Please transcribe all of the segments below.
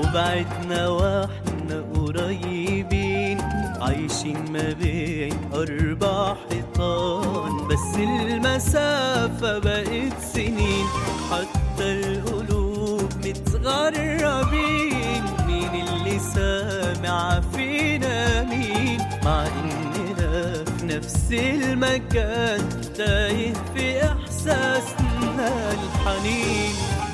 وبعدنا واحنا قريبين عايشين ما بين أربع حيطان بس المسافة بقت سنين حتى القلوب متغربين مين اللي سامع فينا مين مع إننا في نفس المكان تايه في إحساسنا الحنين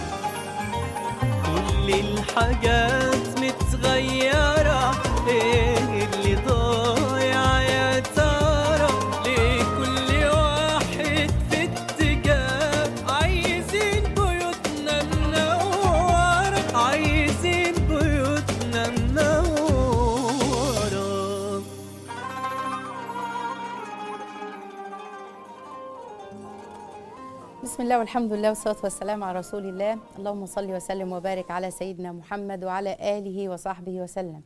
كل الحاجات متغيرة ايه اللي ضايع يا ترى ليه كل واحد في اتجاه عايزين بيوتنا منورة عايزين بيوتنا منورة بسم الله والحمد لله والصلاة والسلام على رسول الله اللهم صل وسلم وبارك على سيدنا محمد وعلى آله وصحبه وسلم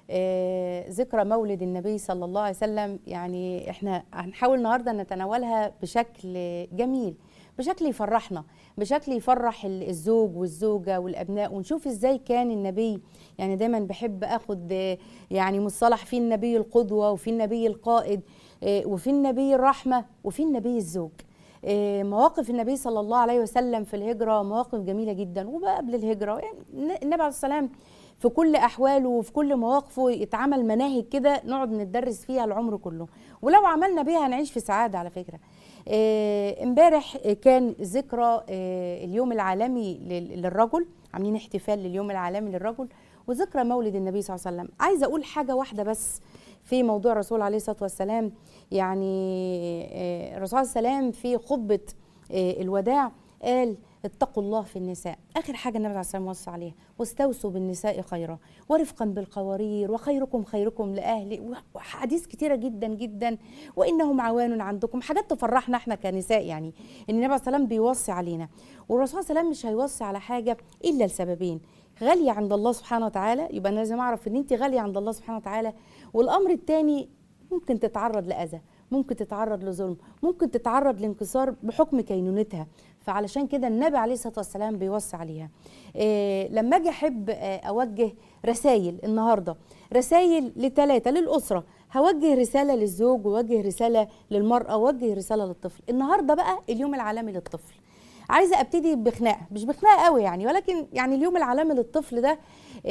آه، ذكرى مولد النبي صلى الله عليه وسلم يعني احنا هنحاول النهارده نتناولها بشكل جميل بشكل يفرحنا بشكل يفرح ال- الزوج والزوجة والأبناء ونشوف ازاي كان النبي يعني دايما بحب اخد آه، يعني مصطلح في النبي القدوة وفي النبي القائد آه، وفي النبي الرحمة وفي النبي الزوج آه، مواقف النبي صلى الله عليه وسلم في الهجرة مواقف جميلة جدا وبقى قبل الهجرة يعني النبي عليه السلام في كل أحواله وفي كل مواقفه يتعمل مناهج كده نقعد ندرس فيها العمر كله ولو عملنا بيها هنعيش في سعادة على فكرة آه، امبارح آه، كان ذكرى آه، اليوم العالمي لل- للرجل عاملين احتفال لليوم العالمي للرجل وذكرى مولد النبي صلى الله عليه وسلم عايزه اقول حاجه واحده بس في موضوع الرسول عليه الصلاه والسلام يعني آه، الرسول عليه السلام في خطبه آه، الوداع قال اتقوا الله في النساء اخر حاجه النبي عليه الصلاه والسلام وصى عليها واستوصوا بالنساء خيرا ورفقا بالقوارير وخيركم خيركم لاهلي وحديث كتيره جدا جدا وانهم عوان عندكم حاجات تفرحنا احنا كنساء يعني ان النبي عليه الصلاه والسلام بيوصي علينا والرسول صلى الله عليه وسلم مش هيوصي على حاجه الا لسببين غاليه عند الله سبحانه وتعالى يبقى انا لازم اعرف ان انت غاليه عند الله سبحانه وتعالى والامر الثاني ممكن تتعرض لاذى ممكن تتعرض لظلم ممكن تتعرض لانكسار بحكم كينونتها فعلشان كده النبي عليه الصلاه والسلام بيوصي عليها إيه لما اجي احب آه، اوجه رسائل النهارده رسائل لثلاثه للاسره هوجه رساله للزوج ووجه رساله للمراه ووجه رساله للطفل النهارده بقى اليوم العالمي للطفل عايزه ابتدي بخناقه مش بخناقه قوي يعني ولكن يعني اليوم العالمي للطفل ده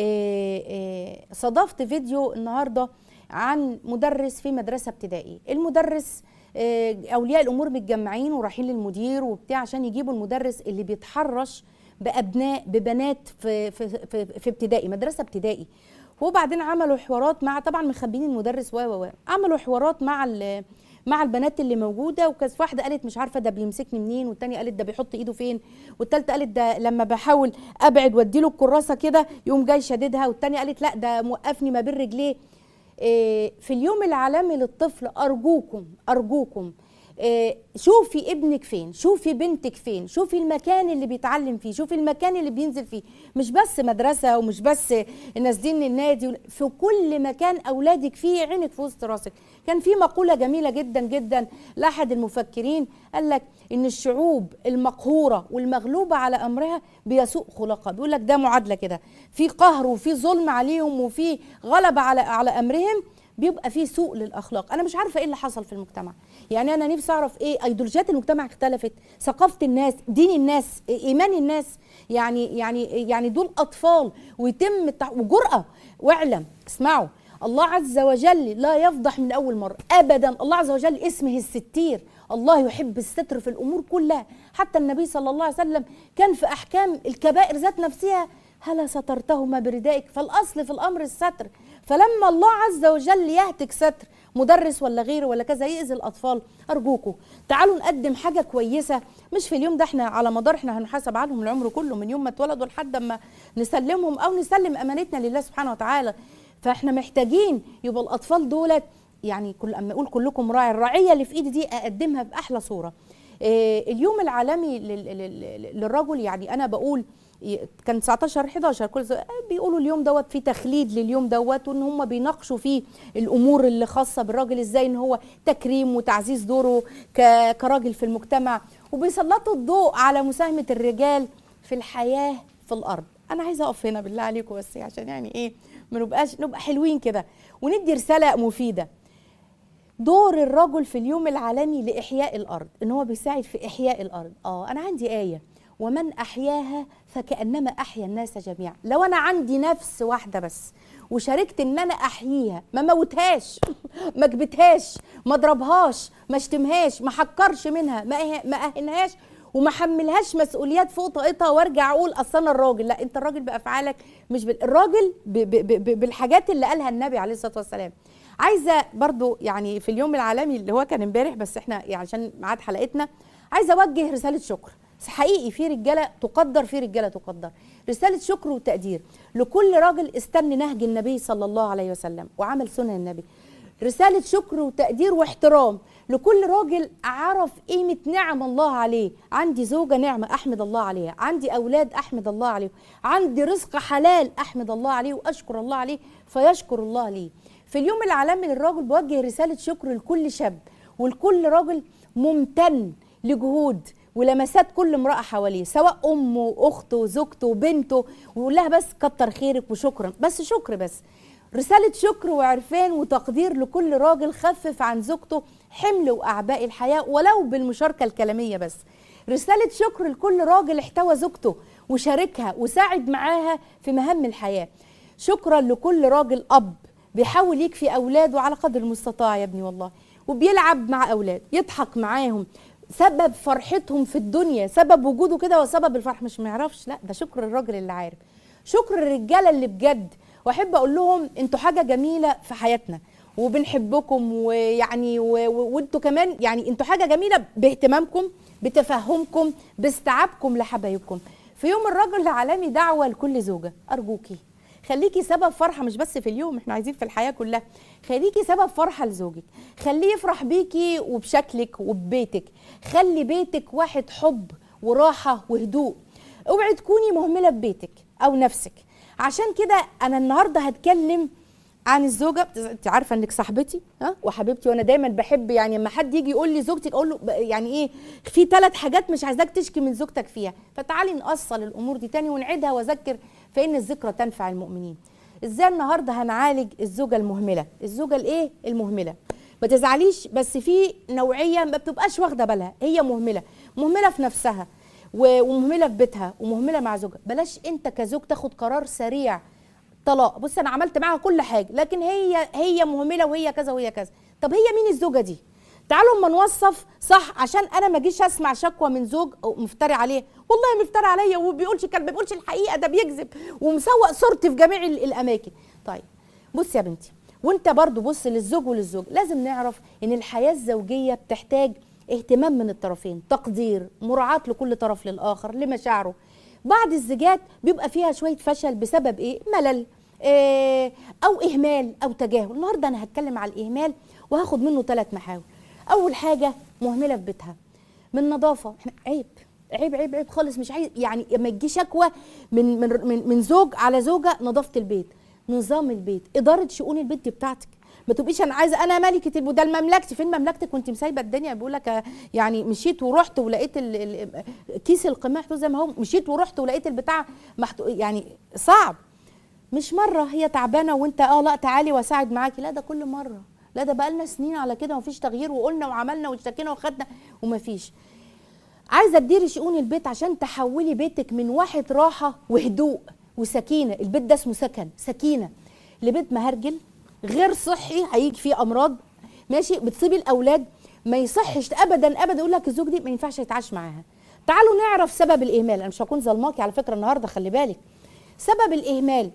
إيه إيه صادفت فيديو النهارده عن مدرس في مدرسه ابتدائي المدرس إيه اولياء الامور متجمعين ورايحين للمدير وبتاع عشان يجيبوا المدرس اللي بيتحرش بابناء ببنات في في في, في ابتدائي مدرسه ابتدائي وبعدين عملوا حوارات مع طبعا مخبيين المدرس و و و عملوا حوارات مع ال- مع البنات اللي موجوده وكانت واحده قالت مش عارفه ده بيمسكني منين والتانيه قالت ده بيحط ايده فين والتالته قالت ده لما بحاول ابعد واديله الكراسه كده يقوم جاي شاددها والتانيه قالت لا ده موقفني ما بين رجليه إيه، في اليوم العالمي للطفل ارجوكم ارجوكم إيه، شوفي ابنك فين شوفي بنتك فين شوفي المكان اللي بيتعلم فيه شوفي المكان اللي بينزل فيه مش بس مدرسة ومش بس نازلين النادي في كل مكان أولادك فيه عينك في وسط راسك كان في مقولة جميلة جدا جدا لأحد المفكرين قال لك إن الشعوب المقهورة والمغلوبة على أمرها بيسوء خلقها بيقول لك ده معادلة كده في قهر وفي ظلم عليهم وفي غلبة على على أمرهم بيبقى فيه سوء للاخلاق انا مش عارفه ايه اللي حصل في المجتمع يعني انا نفسي اعرف ايه ايديولوجيات المجتمع اختلفت ثقافه الناس دين الناس ايمان الناس يعني يعني يعني دول اطفال ويتم التع... وجرأه واعلم اسمعوا الله عز وجل لا يفضح من اول مره ابدا الله عز وجل اسمه الستير الله يحب الستر في الامور كلها حتى النبي صلى الله عليه وسلم كان في احكام الكبائر ذات نفسها هلا سترتهما بردائك فالاصل في الامر الستر فلما الله عز وجل يهتك ستر مدرس ولا غيره ولا كذا يأذي الاطفال ارجوكم تعالوا نقدم حاجه كويسه مش في اليوم ده احنا على مدار احنا هنحاسب عنهم العمر كله من يوم ما اتولدوا لحد ما نسلمهم او نسلم امانتنا لله سبحانه وتعالى فاحنا محتاجين يبقى الاطفال دولت يعني كل اما اقول كلكم راعي الرعيه اللي في ايدي دي اقدمها باحلى صوره إيه اليوم العالمي لل- لل- للرجل يعني انا بقول ي- كان 19 11 كل ز- بيقولوا اليوم دوت في تخليد لليوم دوت وان هم بيناقشوا فيه الامور اللي خاصه بالراجل ازاي ان هو تكريم وتعزيز دوره ك- كراجل في المجتمع وبيسلطوا الضوء على مساهمه الرجال في الحياه في الارض انا عايزه اقف هنا بالله عليكم بس عشان يعني ايه ما نبقاش نبقى حلوين كده وندي رساله مفيده دور الرجل في اليوم العالمي لاحياء الارض ان هو بيساعد في احياء الارض اه انا عندي ايه ومن احياها فكانما احيا الناس جميعا لو انا عندي نفس واحده بس وشاركت ان انا احييها ما موتهاش ما كبتهاش ما اضربهاش ما اشتمهاش ما حكرش منها ما إه- ما اهنهاش وما حملهاش مسؤوليات فوق طاقتها وارجع اقول اصل انا الراجل لا انت الراجل بافعالك مش بال... الراجل ب... ب... ب... بالحاجات اللي قالها النبي عليه الصلاه والسلام عايزه برضو يعني في اليوم العالمي اللي هو كان امبارح بس احنا يعني عشان ميعاد حلقتنا عايزه اوجه رساله شكر بس حقيقي في رجاله تقدر في رجاله تقدر رساله شكر وتقدير لكل راجل استنى نهج النبي صلى الله عليه وسلم وعمل سنن النبي رسالة شكر وتقدير واحترام لكل راجل عرف قيمة نعم الله عليه عندي زوجة نعمة أحمد الله عليها عندي أولاد أحمد الله عليهم عندي رزق حلال أحمد الله عليه وأشكر الله عليه فيشكر الله لي في اليوم العالمي للراجل بوجه رسالة شكر لكل شاب ولكل راجل ممتن لجهود ولمسات كل امرأة حواليه سواء أمه وأخته وزوجته وبنته ويقول لها بس كتر خيرك وشكرا بس شكر بس رسالة شكر وعرفان وتقدير لكل راجل خفف عن زوجته حمل وأعباء الحياة ولو بالمشاركة الكلامية بس رسالة شكر لكل راجل احتوى زوجته وشاركها وساعد معاها في مهام الحياة شكرا لكل راجل أب بيحاول يكفي أولاده على قدر المستطاع يا ابني والله وبيلعب مع أولاد يضحك معاهم سبب فرحتهم في الدنيا سبب وجوده كده وسبب الفرح مش ما يعرفش لا ده شكر الراجل اللي عارف شكر الرجاله اللي بجد واحب اقول لهم انتوا حاجه جميله في حياتنا وبنحبكم ويعني و- و- وانتوا كمان يعني انتوا حاجه جميله باهتمامكم بتفهمكم باستيعابكم لحبايبكم في يوم الرجل العالمي دعوه لكل زوجه ارجوكي خليكي سبب فرحه مش بس في اليوم احنا عايزين في الحياه كلها خليكي سبب فرحه لزوجك خليه يفرح بيكي وبشكلك وببيتك خلي بيتك واحد حب وراحه وهدوء اوعي تكوني مهمله ببيتك او نفسك عشان كده انا النهارده هتكلم عن الزوجه انت عارفه انك صاحبتي ها وحبيبتي وانا دايما بحب يعني لما حد يجي يقول لي زوجتك اقول له ب- يعني ايه في ثلاث حاجات مش عايزاك تشكي من زوجتك فيها فتعالي نأصل الامور دي تاني ونعيدها واذكر فان الذكرى تنفع المؤمنين ازاي النهارده هنعالج الزوجه المهمله الزوجه الايه المهمله ما تزعليش بس في نوعيه ما بتبقاش واخده بالها هي مهمله مهمله في نفسها و- ومهمله في بيتها ومهمله مع زوجها بلاش انت كزوج تاخد قرار سريع طلاق بص انا عملت معاها كل حاجه لكن هي هي مهمله وهي كذا وهي كذا طب هي مين الزوجه دي تعالوا اما نوصف صح عشان انا ما اجيش اسمع شكوى من زوج أو مفتري عليه والله مفتري عليا وما بيقولش كلام ما بيقولش الحقيقه ده بيكذب ومسوق صورتي في جميع ال- الاماكن طيب بص يا بنتي وانت برضو بص للزوج وللزوج لازم نعرف ان الحياه الزوجيه بتحتاج اهتمام من الطرفين تقدير مراعاه لكل طرف للاخر لمشاعره بعض الزيجات بيبقى فيها شويه فشل بسبب ايه ملل إيه او اهمال او تجاهل النهارده انا هتكلم على الاهمال وهاخد منه ثلاث محاور اول حاجه مهمله في بيتها من نظافه احنا عيب عيب عيب عيب خالص مش عايز يعني ما تجي شكوى من من من, من زوج على زوجه نظافه البيت نظام البيت اداره شؤون البيت دي بتاعتك ما تبقيش انا عايزه انا ملكه الب- ده مملكتي فين مملكتك وانت مسايبه الدنيا بيقول لك يعني مشيت ورحت ولقيت ال ال كيس القماح محطوط زي ما هو مشيت ورحت ولقيت البتاع محطوط يعني صعب مش مره هي تعبانه وانت اه لا تعالي واساعد معاكي لا ده كل مره لا ده بقالنا سنين على كده ومفيش تغيير وقلنا وعملنا واشتكينا وخدنا ومفيش عايزه تديري شؤون البيت عشان تحولي بيتك من واحد راحه وهدوء وسكينه البيت ده اسمه سكن سكينه لبيت مهرجل غير صحي هيجي فيه امراض ماشي بتصيبي الاولاد ما يصحش ابدا ابدا يقول لك الزوج دي ما ينفعش يتعاش معاها تعالوا نعرف سبب الاهمال انا مش هكون ظلماكي على فكره النهارده خلي بالك سبب الاهمال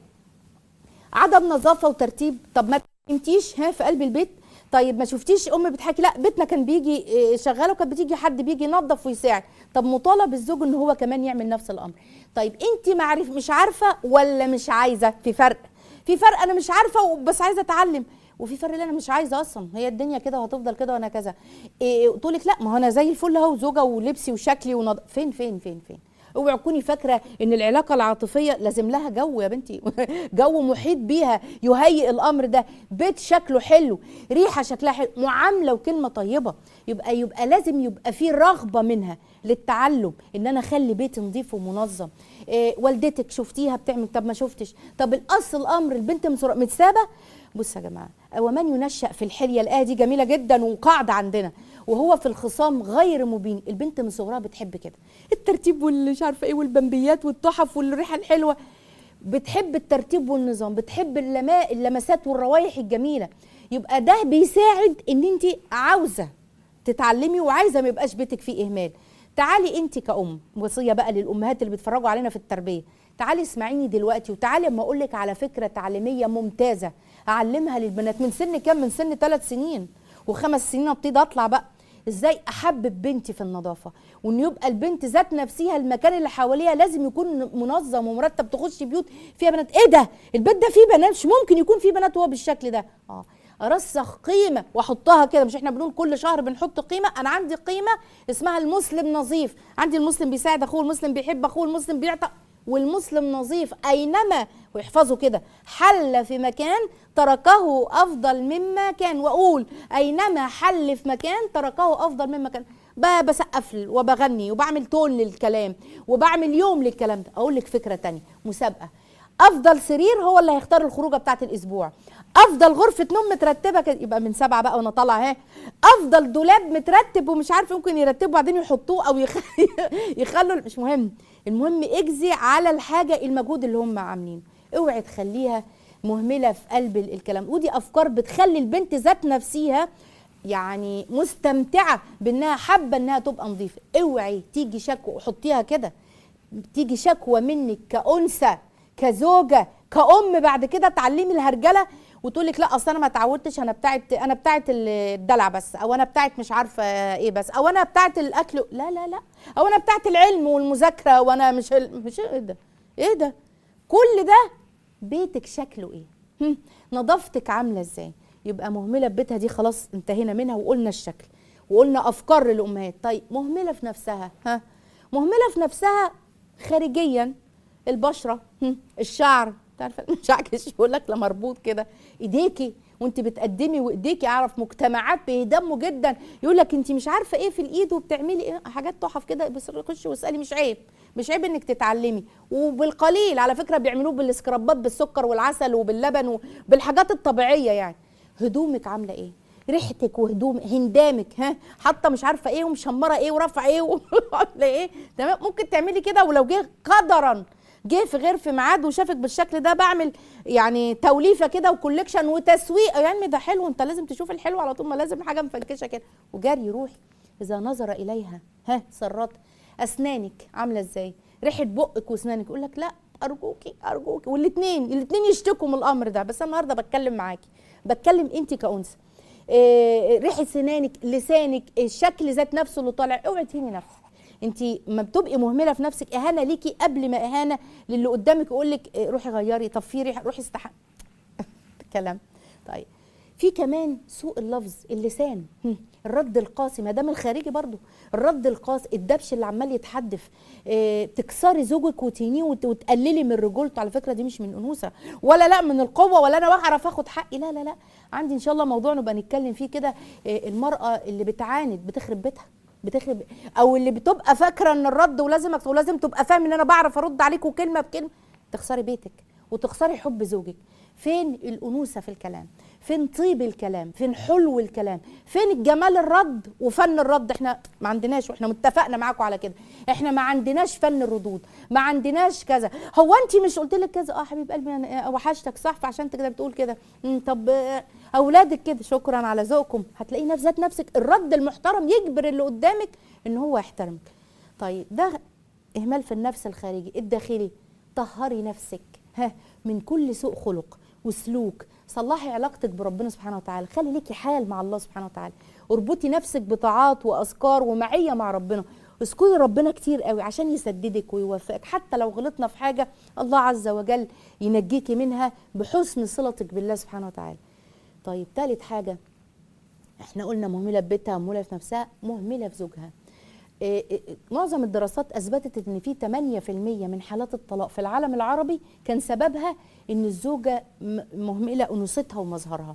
عدم نظافه وترتيب طب ما انتيش ها في قلب البيت طيب ما شفتيش ام بتحكي لا بيتنا كان بيجي إيه، شغاله وكانت بتيجي حد بيجي ينظف ويساعد طب مطالب الزوج ان هو كمان يعمل نفس الامر طيب انت معرف مش عارفه ولا مش عايزه في فرق في فرق انا مش عارفه بس عايزه اتعلم وفي فرق اللي انا مش عايزه اصلا هي الدنيا كده وهتفضل كده وانا كذا إيه قلت لك لا ما هو انا زي الفل اهو زوجه ولبسي وشكلي ونض... فين فين فين فين اوعي تكوني فاكره ان العلاقه العاطفيه لازم لها جو يا بنتي جو محيط بيها يهيئ الامر ده بيت شكله حلو ريحه شكلها حلو معامله وكلمه طيبه يبقى يبقى لازم يبقى في رغبه منها للتعلم ان انا اخلي بيتي نظيف ومنظم إيه والدتك شفتيها بتعمل طب ما شفتش طب الاصل الامر البنت مسر- متسابه بصوا يا جماعه ومن ينشا في الحليه الايه دي جميله جدا وقاعده عندنا وهو في الخصام غير مبين البنت من صغرها بتحب كده الترتيب واللي مش عارفه ايه والبمبيات والتحف والريحه الحلوه بتحب الترتيب والنظام بتحب اللما اللمسات والروايح الجميله يبقى ده بيساعد ان انت عاوزه تتعلمي وعايزه ما يبقاش بيتك فيه اهمال تعالي انت كأم وصيه بقى للامهات اللي بيتفرجوا علينا في التربيه تعالي اسمعيني دلوقتي وتعالي اما اقول لك على فكره تعليميه ممتازه اعلمها للبنات من سن كام من سن ثلاث سنين وخمس سنين ابتدي اطلع بقى ازاي احبب بنتي في النظافه وان يبقى البنت ذات نفسها المكان اللي حواليها لازم يكون منظم ومرتب تخش بيوت فيها بنات ايه ده البيت ده فيه بنات مش ممكن يكون فيه بنات وهو بالشكل ده اه ارسخ قيمه واحطها كده مش احنا بنقول كل شهر بنحط قيمه انا عندي قيمه اسمها المسلم نظيف عندي المسلم بيساعد اخوه المسلم بيحب اخوه المسلم بيعطى والمسلم نظيف اينما ويحفظوا كده حل في مكان تركه افضل مما كان واقول اينما حل في مكان تركه افضل مما كان ب- بسقف ل- وبغني وبعمل تون للكلام وبعمل يوم للكلام ده اقول لك فكره تانية مسابقه افضل سرير هو اللي هيختار الخروجه بتاعت الاسبوع افضل غرفه نوم مترتبه كده يبقى من سبعه بقى وانا طالعه اهي افضل دولاب مترتب ومش عارفه ممكن يرتبوا بعدين يحطوه او يخ... يخلوا مش مهم المهم اجزي على الحاجه المجهود اللي هم عاملينه اوعي تخليها مهمله في قلب ال- الكلام ودي افكار بتخلي البنت ذات نفسها يعني مستمتعه بانها حابه انها تبقى نظيفه اوعي تيجي شكوى وحطيها كده تيجي شكوى منك كأنثى كزوجة كأم بعد كده تعلمي الهرجلة وتقول لك لا اصل انا ما اتعودتش انا بتاعت انا بتاعت الدلع بس او انا بتاعت مش عارفه ايه بس او انا بتاعت الاكل لا لا لا او انا بتاعت العلم والمذاكره وانا مش مش ايه ده ايه ده كل ده بيتك شكله ايه هم، نظافتك عامله ازاي يبقى مهمله ببيتها دي خلاص انتهينا منها وقلنا الشكل وقلنا افكار للامهات طيب مهمله في نفسها ها مهمله في نفسها خارجيا البشره هم، الشعر عارفه المشعكش يقول لك لا مربوط كده ايديكي وانت بتقدمي وايديكي اعرف مجتمعات بيهتموا جدا يقول لك انت مش عارفه ايه في الايد وبتعملي ايه حاجات تحف كده بس خشي واسالي مش عيب مش عيب انك تتعلمي وبالقليل على فكره بيعملوه بالسكرابات بالسكر والعسل وباللبن وبالحاجات الطبيعيه يعني هدومك عامله ايه ريحتك وهدوم هندامك ها حاطه مش عارفه ايه ومشمره ايه ورافعه ايه وعامله ايه تمام ممكن تعملي كده ولو جه قدرا جه في غير في ميعاد وشافك بالشكل ده بعمل يعني توليفه كده وكوليكشن وتسويق يعني ده حلو انت لازم تشوف الحلو على طول ما لازم حاجه مفنكشه كده وجري روحي اذا نظر اليها ها سرت اسنانك عامله ازاي ريحه بقك واسنانك يقول لك لا ارجوكي ارجوكي والاثنين الاثنين يشتكوا من الامر ده بس انا النهارده بتكلم معاكي بتكلم انت كانثى إيه ريحه سنانك لسانك الشكل ذات نفسه اللي طالع اوعي تهيني نفسك انت ما بتبقي مهمله في نفسك اهانه ليكي قبل ما اهانه للي قدامك يقول لك إيه، روحي غيري طب في ريحه روحي استحق كلام طيب في كمان سوء اللفظ اللسان هم، الرد القاسي ما ده من الخارجي برضو الرد القاسي الدبش اللي عمال يتحدف اه تكسري زوجك وتهينيه وت- وتقللي من رجولته على فكره دي مش من انوثه ولا لا من القوه ولا انا بعرف اخد حقي لا لا لا عندي ان شاء الله موضوع نبقى نتكلم فيه كده اه المراه اللي بتعاند بتخرب بيتها بتخرب او اللي بتبقى فاكره ان الرد ولازم أكت- ولازم تبقى فاهم ان انا بعرف ارد عليك وكلمه بكلمه تخسري بيتك وتخسري حب زوجك فين الانوثه في الكلام فين طيب الكلام فين حلو الكلام فين الجمال الرد وفن الرد احنا ما عندناش واحنا متفقنا معاكم على كده احنا ما عندناش فن الردود ما عندناش كذا هو انت مش قلت لك كذا اه حبيب قلبي انا وحشتك صح فعشان انت كده بتقول كده مم، طب آه، اولادك كده شكرا على ذوقكم هتلاقي نفس ذات نفسك الرد المحترم يجبر اللي قدامك ان هو يحترمك طيب ده اهمال في النفس الخارجي الداخلي طهري نفسك ها من كل سوء خلق وسلوك صلحي علاقتك بربنا سبحانه وتعالى خلي ليكي حال مع الله سبحانه وتعالى اربطي نفسك بطاعات واذكار ومعيه مع ربنا اذكري ربنا كتير قوي عشان يسددك ويوفقك حتى لو غلطنا في حاجه الله عز وجل ينجيكي منها بحسن صلتك بالله سبحانه وتعالى طيب ثالث حاجه احنا قلنا مهمله في بيتها مهمله في نفسها مهمله في زوجها إيه إيه معظم الدراسات اثبتت ان في 8% من حالات الطلاق في العالم العربي كان سببها ان الزوجه م- مهمله انوثتها ومظهرها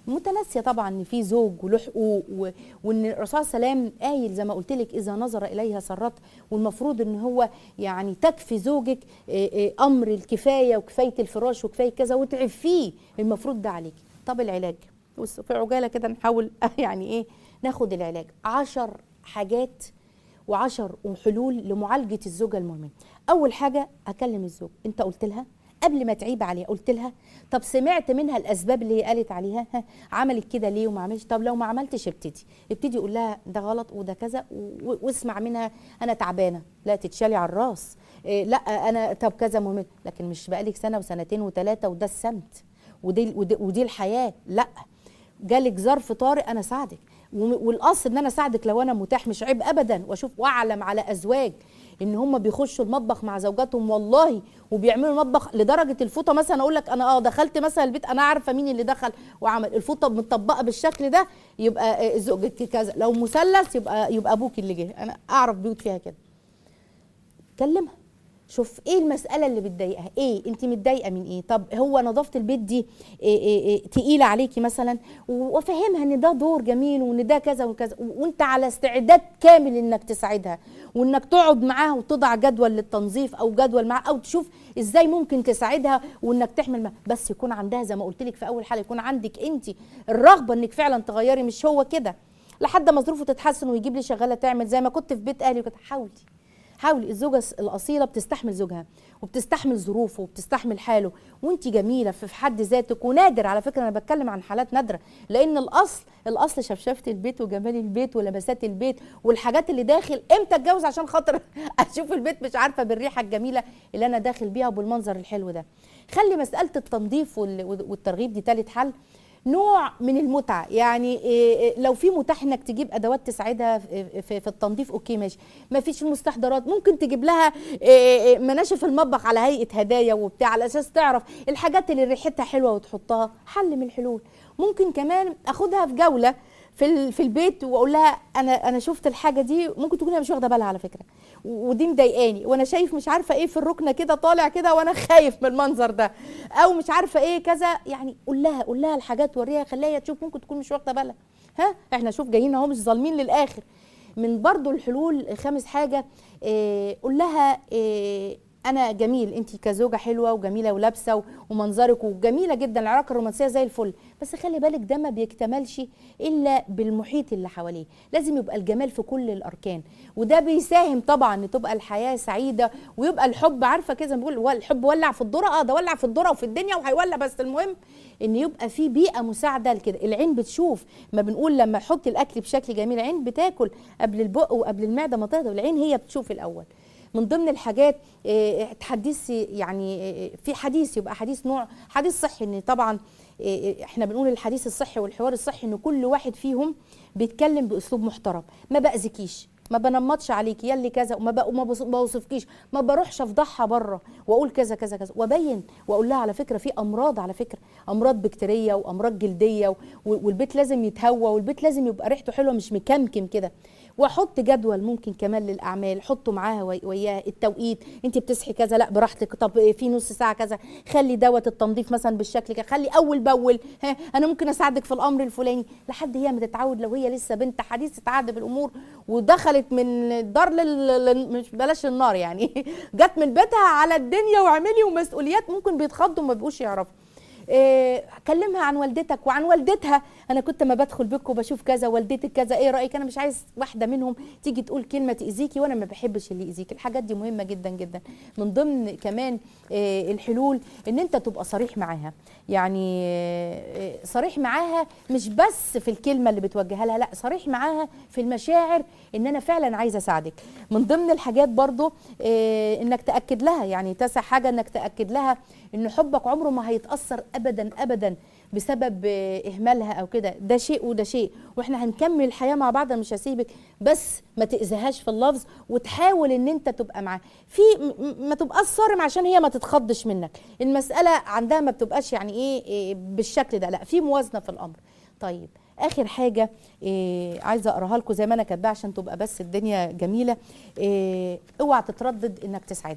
متناسيه طبعا ان في زوج وله حقوق و- وان الرسول صلى الله عليه وسلم قايل زي ما قلت لك اذا نظر اليها سرت والمفروض ان هو يعني تكفي زوجك آه، آه، امر الكفايه وكفايه الفراش وكفايه كذا وتعفيه المفروض ده عليكي طب العلاج بص في عجاله كده نحاول يعني ايه ناخد العلاج عشر حاجات وعشر حلول لمعالجه الزوجه المهمله اول حاجه اكلم الزوج انت قلت لها قبل ما تعيب عليها قلت لها طب سمعت منها الاسباب اللي هي قالت عليها ها عملت كده ليه وما عملش طب لو ما عملتش ابتدي ابتدي قول لها ده غلط وده كذا و- واسمع منها انا تعبانه لا تتشالي على الراس إيه لا انا طب كذا مهم لكن مش بقالك سنه وسنتين وثلاثه وده السمت ودي ودي, ودي الحياه لا جالك ظرف طارئ انا اساعدك وم- والاصل ان انا اساعدك لو انا متاح مش عيب ابدا واشوف واعلم على ازواج ان هم بيخشوا المطبخ مع زوجاتهم والله وبيعملوا المطبخ لدرجه الفوطه مثلا اقول لك انا اه دخلت مثلا البيت انا عارفه مين اللي دخل وعمل الفوطه متطبقه بالشكل ده يبقى آه، زوجك كذا لو مثلث يبقى يبقى ابوك اللي جه انا اعرف بيوت فيها كده كلمها شوف ايه المساله اللي بتضايقها ايه انت متضايقه من ايه طب هو نظافه البيت دي إيه إيه إيه تقيله عليكي مثلا وافهمها ان ده دور جميل وان ده كذا وكذا و- وانت على استعداد كامل انك تساعدها وانك تقعد معاها وتضع جدول للتنظيف او جدول معاها او تشوف ازاي ممكن تساعدها وانك تحمل معاها بس يكون عندها زي ما قلت لك في اول حلقه يكون عندك انت الرغبه انك فعلا تغيري مش هو كده لحد ما ظروفه تتحسن ويجيب لي شغاله تعمل زي ما كنت في بيت اهلي وكده حاولي حاولي الزوجة الأصيلة بتستحمل زوجها وبتستحمل ظروفه وبتستحمل حاله وانت جميلة في في حد ذاتك ونادر على فكرة أنا بتكلم عن حالات نادرة لأن الأصل الأصل شفشفة البيت وجمال البيت ولمسات البيت والحاجات اللي داخل امتى اتجوز عشان خاطر اشوف البيت مش عارفة بالريحة الجميلة اللي أنا داخل بيها وبالمنظر الحلو ده خلي مسألة التنظيف وال- والترغيب دي تالت حل نوع من المتعه يعني إيه إيه لو في متاح انك تجيب ادوات تساعدها في, في, في التنظيف اوكي ماشي ما فيش المستحضرات ممكن تجيب لها إيه إيه مناشف المطبخ على هيئه هدايا وبتاع على اساس تعرف الحاجات اللي ريحتها حلوه وتحطها حل من الحلول ممكن كمان اخدها في جوله في ال- في البيت واقول لها انا انا شفت الحاجه دي ممكن تكون هي مش واخده بالها على فكره و- ودي مضايقاني وانا شايف مش عارفه ايه في الركنه كده طالع كده وانا خايف من المنظر ده او مش عارفه ايه كذا يعني قول لها قول لها الحاجات وريها خليها تشوف ممكن تكون مش واخده بالها ها احنا شوف جايين اهو مش ظالمين للاخر من برضو الحلول خامس حاجه إيه قول لها إيه انا جميل انت كزوجه حلوه وجميله ولابسه و- ومنظرك وجميله جدا العلاقه الرومانسيه زي الفل بس خلي بالك ده ما بيكتملش الا بالمحيط اللي حواليه لازم يبقى الجمال في كل الاركان وده بيساهم طبعا ان تبقى الحياه سعيده ويبقى الحب عارفه كده زي ما بيقول هو الحب ولع في الذره اه ده ولع في الذره وفي الدنيا وهيولع بس المهم ان يبقى في بيئه مساعده لكده العين بتشوف ما بنقول لما احط الاكل بشكل جميل العين بتاكل قبل البق وقبل المعده ما تهضم العين هي بتشوف الاول من ضمن الحاجات آه، تحديث يعني آه، في حديث يبقى حديث نوع حديث صحي ان طبعا آه، احنا بنقول الحديث الصحي والحوار الصحي ان كل واحد فيهم بيتكلم باسلوب محترم ما باذيكيش ما بنمطش عليكي يلي كذا وما بق- وما بص- بوصفكيش ما بروحش افضحها بره واقول كذا كذا كذا وابين واقول لها على فكره في امراض على فكره امراض بكتيريه وامراض جلديه و- والبيت لازم يتهوى والبيت لازم يبقى ريحته حلوه مش مكمكم كده واحط جدول ممكن كمان للاعمال حطه معاها وي- وياها التوقيت انت بتصحي كذا لا براحتك طب في نص ساعه كذا خلي دوت التنظيف مثلا بالشكل كده خلي اول باول ها انا ممكن اساعدك في الامر الفلاني لحد هي ما تتعود لو هي لسه بنت حديثه عهد بالامور ودخلت من الدار لل... لل- مش بلاش النار يعني جت من بيتها على الدنيا واعملي ومسؤوليات ممكن بيتخضوا وما بيبقوش يعرفوا إيه كلمها عن والدتك وعن والدتها انا كنت ما بدخل بيتكم وبشوف كذا والدتك كذا ايه رايك انا مش عايز واحده منهم تيجي تقول كلمه تاذيكي وانا ما بحبش اللي يأذيك الحاجات دي مهمه جدا جدا من ضمن كمان إيه الحلول ان انت تبقى صريح معاها يعني إيه صريح معاها مش بس في الكلمه اللي بتوجهها لها لا صريح معاها في المشاعر ان انا فعلا عايزه اساعدك من ضمن الحاجات برضو إيه انك تاكد لها يعني تسع حاجه انك تاكد لها ان حبك عمره ما هيتاثر ابدا ابدا بسبب آه، اهمالها او كده ده شيء وده شيء واحنا هنكمل الحياه مع بعض أنا مش هسيبك بس ما تاذيهاش في اللفظ وتحاول ان انت تبقى معاه في م- م- ما تبقاش صارم عشان هي ما تتخضش منك المساله عندها ما بتبقاش يعني ايه إيه بالشكل ده لا في موازنه في الامر طيب اخر حاجه إيه عايزه اقراها لكم زي ما انا كاتباها عشان تبقى بس الدنيا جميله إيه اوعى تتردد انك تساعدها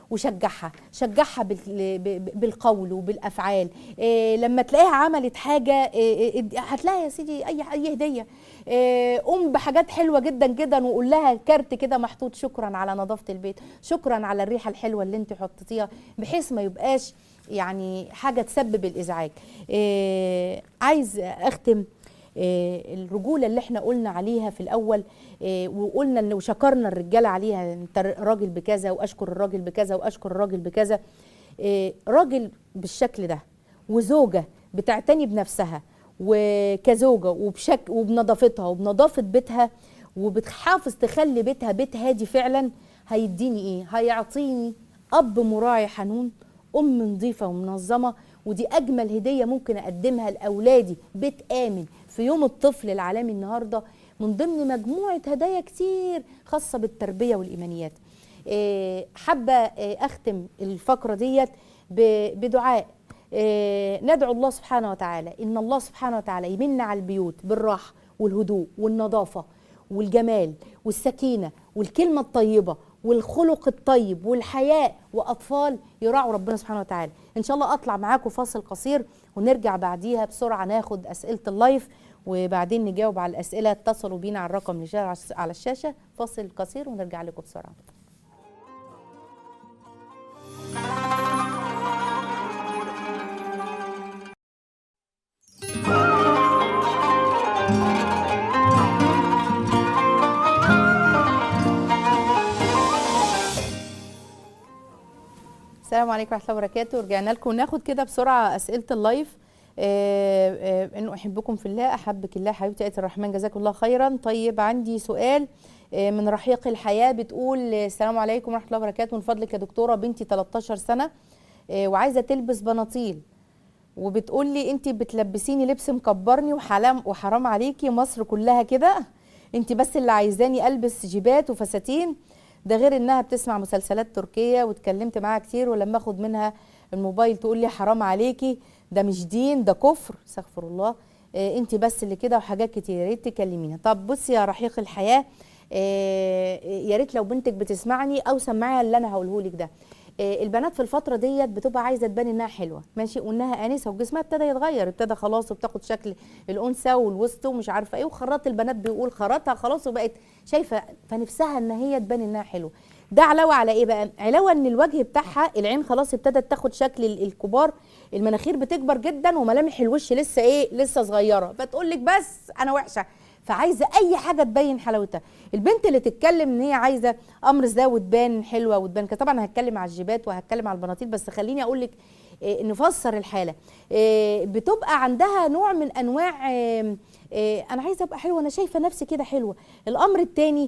وشجعها شجعها بال- ب- ب- بالقول وبالافعال إيه لما تلاقيها عملت حاجه إيه إيه هتلاقي يا سيدي اي اي هديه إيه قوم بحاجات حلوه جدا جدا وقول لها كارت كده محطوط شكرا على نظافه البيت شكرا على الريحه الحلوه اللي انت حطيتيها بحيث ما يبقاش يعني حاجه تسبب الازعاج إيه عايز اختم إيه الرجوله اللي احنا قلنا عليها في الاول إيه وقلنا ان وشكرنا الرجاله عليها انت راجل بكذا واشكر الراجل بكذا واشكر الراجل بكذا إيه راجل بالشكل ده وزوجه بتعتني بنفسها وكزوجه وبشك وبنظافتها وبنظافه بيتها وبتحافظ تخلي بيتها بيت هادي فعلا هيديني ايه هيعطيني اب مراعي حنون ام نظيفه ومنظمه ودي اجمل هديه ممكن اقدمها لاولادي بيت امن في يوم الطفل العالمي النهارده من ضمن مجموعه هدايا كتير خاصه بالتربيه والايمانيات إيه، حابه إيه، اختم الفقره ديت ب- بدعاء إيه، ندعو الله سبحانه وتعالى ان الله سبحانه وتعالى يمن على البيوت بالراحه والهدوء والنظافه والجمال والسكينه والكلمه الطيبه والخلق الطيب والحياء واطفال يراعوا ربنا سبحانه وتعالى ان شاء الله اطلع معاكم فاصل قصير ونرجع بعديها بسرعه ناخد اسئله اللايف وبعدين نجاوب على الاسئله اتصلوا بينا على الرقم اللي شا- على الشاشه فاصل قصير ونرجع لكم بسرعه السلام عليكم ورحمه الله وبركاته رجعنا لكم ناخد كده بسرعه اسئله اللايف آه، آه، انه احبكم في الله احبك الله حبيبتي ايه الرحمن جزاكم الله خيرا طيب عندي سؤال آه، من رحيق الحياه بتقول آه، السلام عليكم ورحمه الله وبركاته من فضلك يا دكتوره بنتي 13 سنه آه، وعايزه تلبس بناطيل وبتقول لي انت بتلبسيني لبس مكبرني وحرام وحرام عليكي مصر كلها كده انت بس اللي عايزاني البس جيبات وفساتين ده غير انها بتسمع مسلسلات تركيه واتكلمت معاها كتير ولما اخد منها الموبايل تقول لي حرام عليكي ده مش دين ده كفر استغفر الله اه انت بس اللي كده وحاجات كتير يا ريت تكلمينا طب بصي يا رحيق الحياه اه يا ريت لو بنتك بتسمعني او سمعيها اللي انا هقوله لك ده آه، البنات في الفتره ديت بتبقى عايزه تبان انها حلوه ماشي وانها انسه وجسمها ابتدى يتغير ابتدى خلاص وبتاخد شكل الانثى والوسط ومش عارفه ايه وخرات البنات بيقول خرطها خلاص وبقت شايفه فنفسها ان هي تبان انها حلوه ده علاوه على ايه بقى علاوه ان الوجه بتاعها العين خلاص ابتدت تاخد شكل ال- الكبار المناخير بتكبر جدا وملامح الوش لسه ايه لسه صغيره فتقول لك بس انا وحشه فعايزه اي حاجه تبين حلاوتها البنت اللي تتكلم ان هي عايزه امر ده وتبان حلوه وتبان كده. طبعا هتكلم على الجيبات وهتكلم على البناطيل بس خليني اقول لك إيه، نفسر الحاله إيه، بتبقى عندها نوع من انواع إيه، إيه، انا عايزه ابقى حلوه انا شايفه نفسي كده حلوه الامر الثاني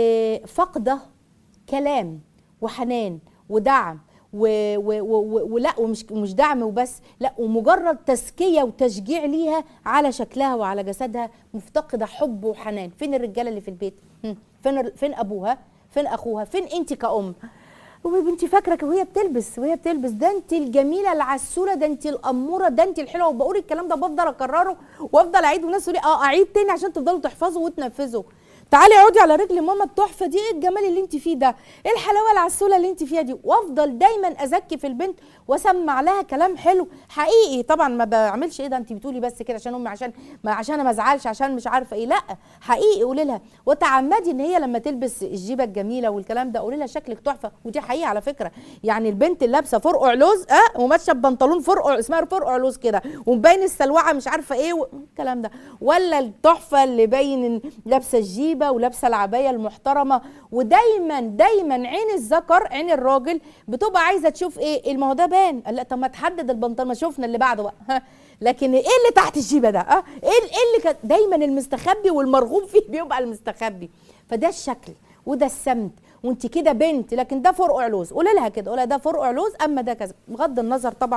فقده كلام وحنان ودعم و و و ولا ومش مش دعم وبس لا ومجرد تزكيه وتشجيع ليها على شكلها وعلى جسدها مفتقده حب وحنان فين الرجاله اللي في البيت هم، فين ال- فين ابوها فين اخوها فين انت كأم وبنتي فاكره وهي بتلبس وهي بتلبس ده انت الجميله العسوله ده انت الاموره ده انت الحلوه وبقول الكلام ده بفضل اكرره وافضل اعيد والناس تقول لي اه اعيد تاني عشان تفضلوا تحفظوا وتنفذوا تعالي اقعدي على رجل ماما التحفه دي ايه الجمال اللي انت فيه ده ايه الحلاوه العسوله اللي انت فيها دي وافضل دايما ازكي في البنت واسمع لها كلام حلو حقيقي طبعا ما بعملش ايه ده انت بتقولي بس كده عشان امي عشان ما عشان انا ما ازعلش عشان مش عارفه ايه لا حقيقي قولي لها وتعمدي ان هي لما تلبس الجيبه الجميله والكلام ده قولي لها شكلك تحفه ودي حقيقه على فكره يعني البنت اللي لابسه فرقع لوز اه وماشيه ببنطلون فرقع اسمها فرقع لوز كده ومبين السلوعه مش عارفه ايه و- الكلام ده ولا التحفه اللي باين إن لابسه الجيبه ولابسه العبايه المحترمه ودايما دايما عين الذكر عين الراجل بتبقى عايزه تشوف ايه ما هو ده بان قال لا طب ما تحدد البنطلون ما شفنا اللي بعده بقى ها. لكن ايه اللي تحت الجيبه ده اه ايه ايه اللي كان دايما المستخبي والمرغوب فيه بيبقى المستخبي فده الشكل وده السمت وانت كده بنت لكن ده فرقع لوز قولي لها كده قولي لها ده فرقع لوز اما ده كذا بغض النظر طبعا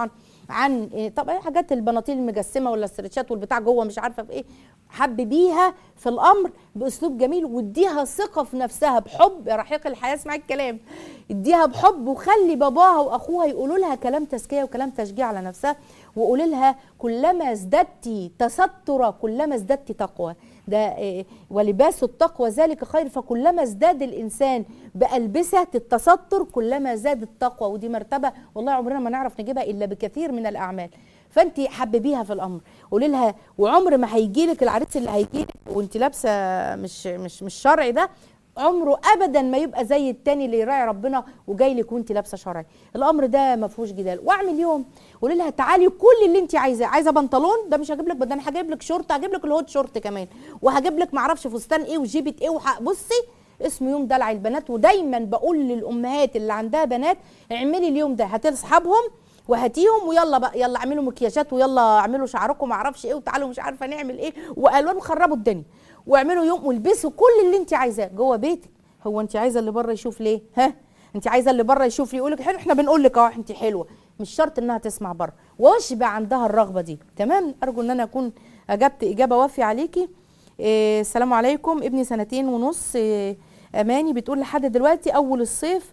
عن إيه، طبعا حاجات البناطيل المجسمه ولا السريتشات والبتاع جوه مش عارفه في ايه حببيها في الامر باسلوب جميل واديها ثقه في نفسها بحب يا رحيق الحياه اسمعي الكلام اديها بحب وخلي باباها واخوها يقولوا لها كلام تزكيه وكلام تشجيع على نفسها وقولي لها كلما ازددتي تسترا كلما ازددتي تقوى ده إيه، ولباس التقوى ذلك خير فكلما ازداد الانسان بألبسة التستر كلما زاد التقوى ودي مرتبه والله عمرنا ما نعرف نجيبها الا بكثير من الاعمال فانت حببيها في الامر قولي لها وعمر ما هيجي لك العريس اللي هيجي لك وانت لابسه مش مش مش شرعي ده عمره ابدا ما يبقى زي التاني اللي يراعي ربنا وجاي لك وانت لابسه شرعي الامر ده ما فيهوش جدال واعمل يوم قولي لها تعالي كل اللي انت عايزاه عايزه بنطلون ده مش هجيب لك ده انا هجيب لك شورت هجيب لك الهوت شورت كمان وهجيب لك معرفش فستان ايه وجيبه ايه وح... بصي اسمه يوم دلع البنات ودايما بقول للامهات اللي عندها بنات اعملي اليوم ده هاتي لاصحابهم وهاتيهم ويلا بقى يلا اعملوا مكياجات ويلا اعملوا شعركم ما اعرفش ايه وتعالوا مش عارفه نعمل ايه والوان وخربوا الدنيا واعملوا يوم والبسوا كل اللي انت عايزاه جوه بيتك هو انت عايزه اللي بره يشوف ليه ها انت عايزه اللي بره يشوف ليه يقول لك حلو احنا بنقول لك اهو انت حلوه مش شرط انها تسمع بره واشبع عندها الرغبه دي تمام ارجو ان انا اكون اجبت اجابه وافيه عليكي إيه السلام عليكم ابني سنتين ونص إيه اماني بتقول لحد دلوقتي اول الصيف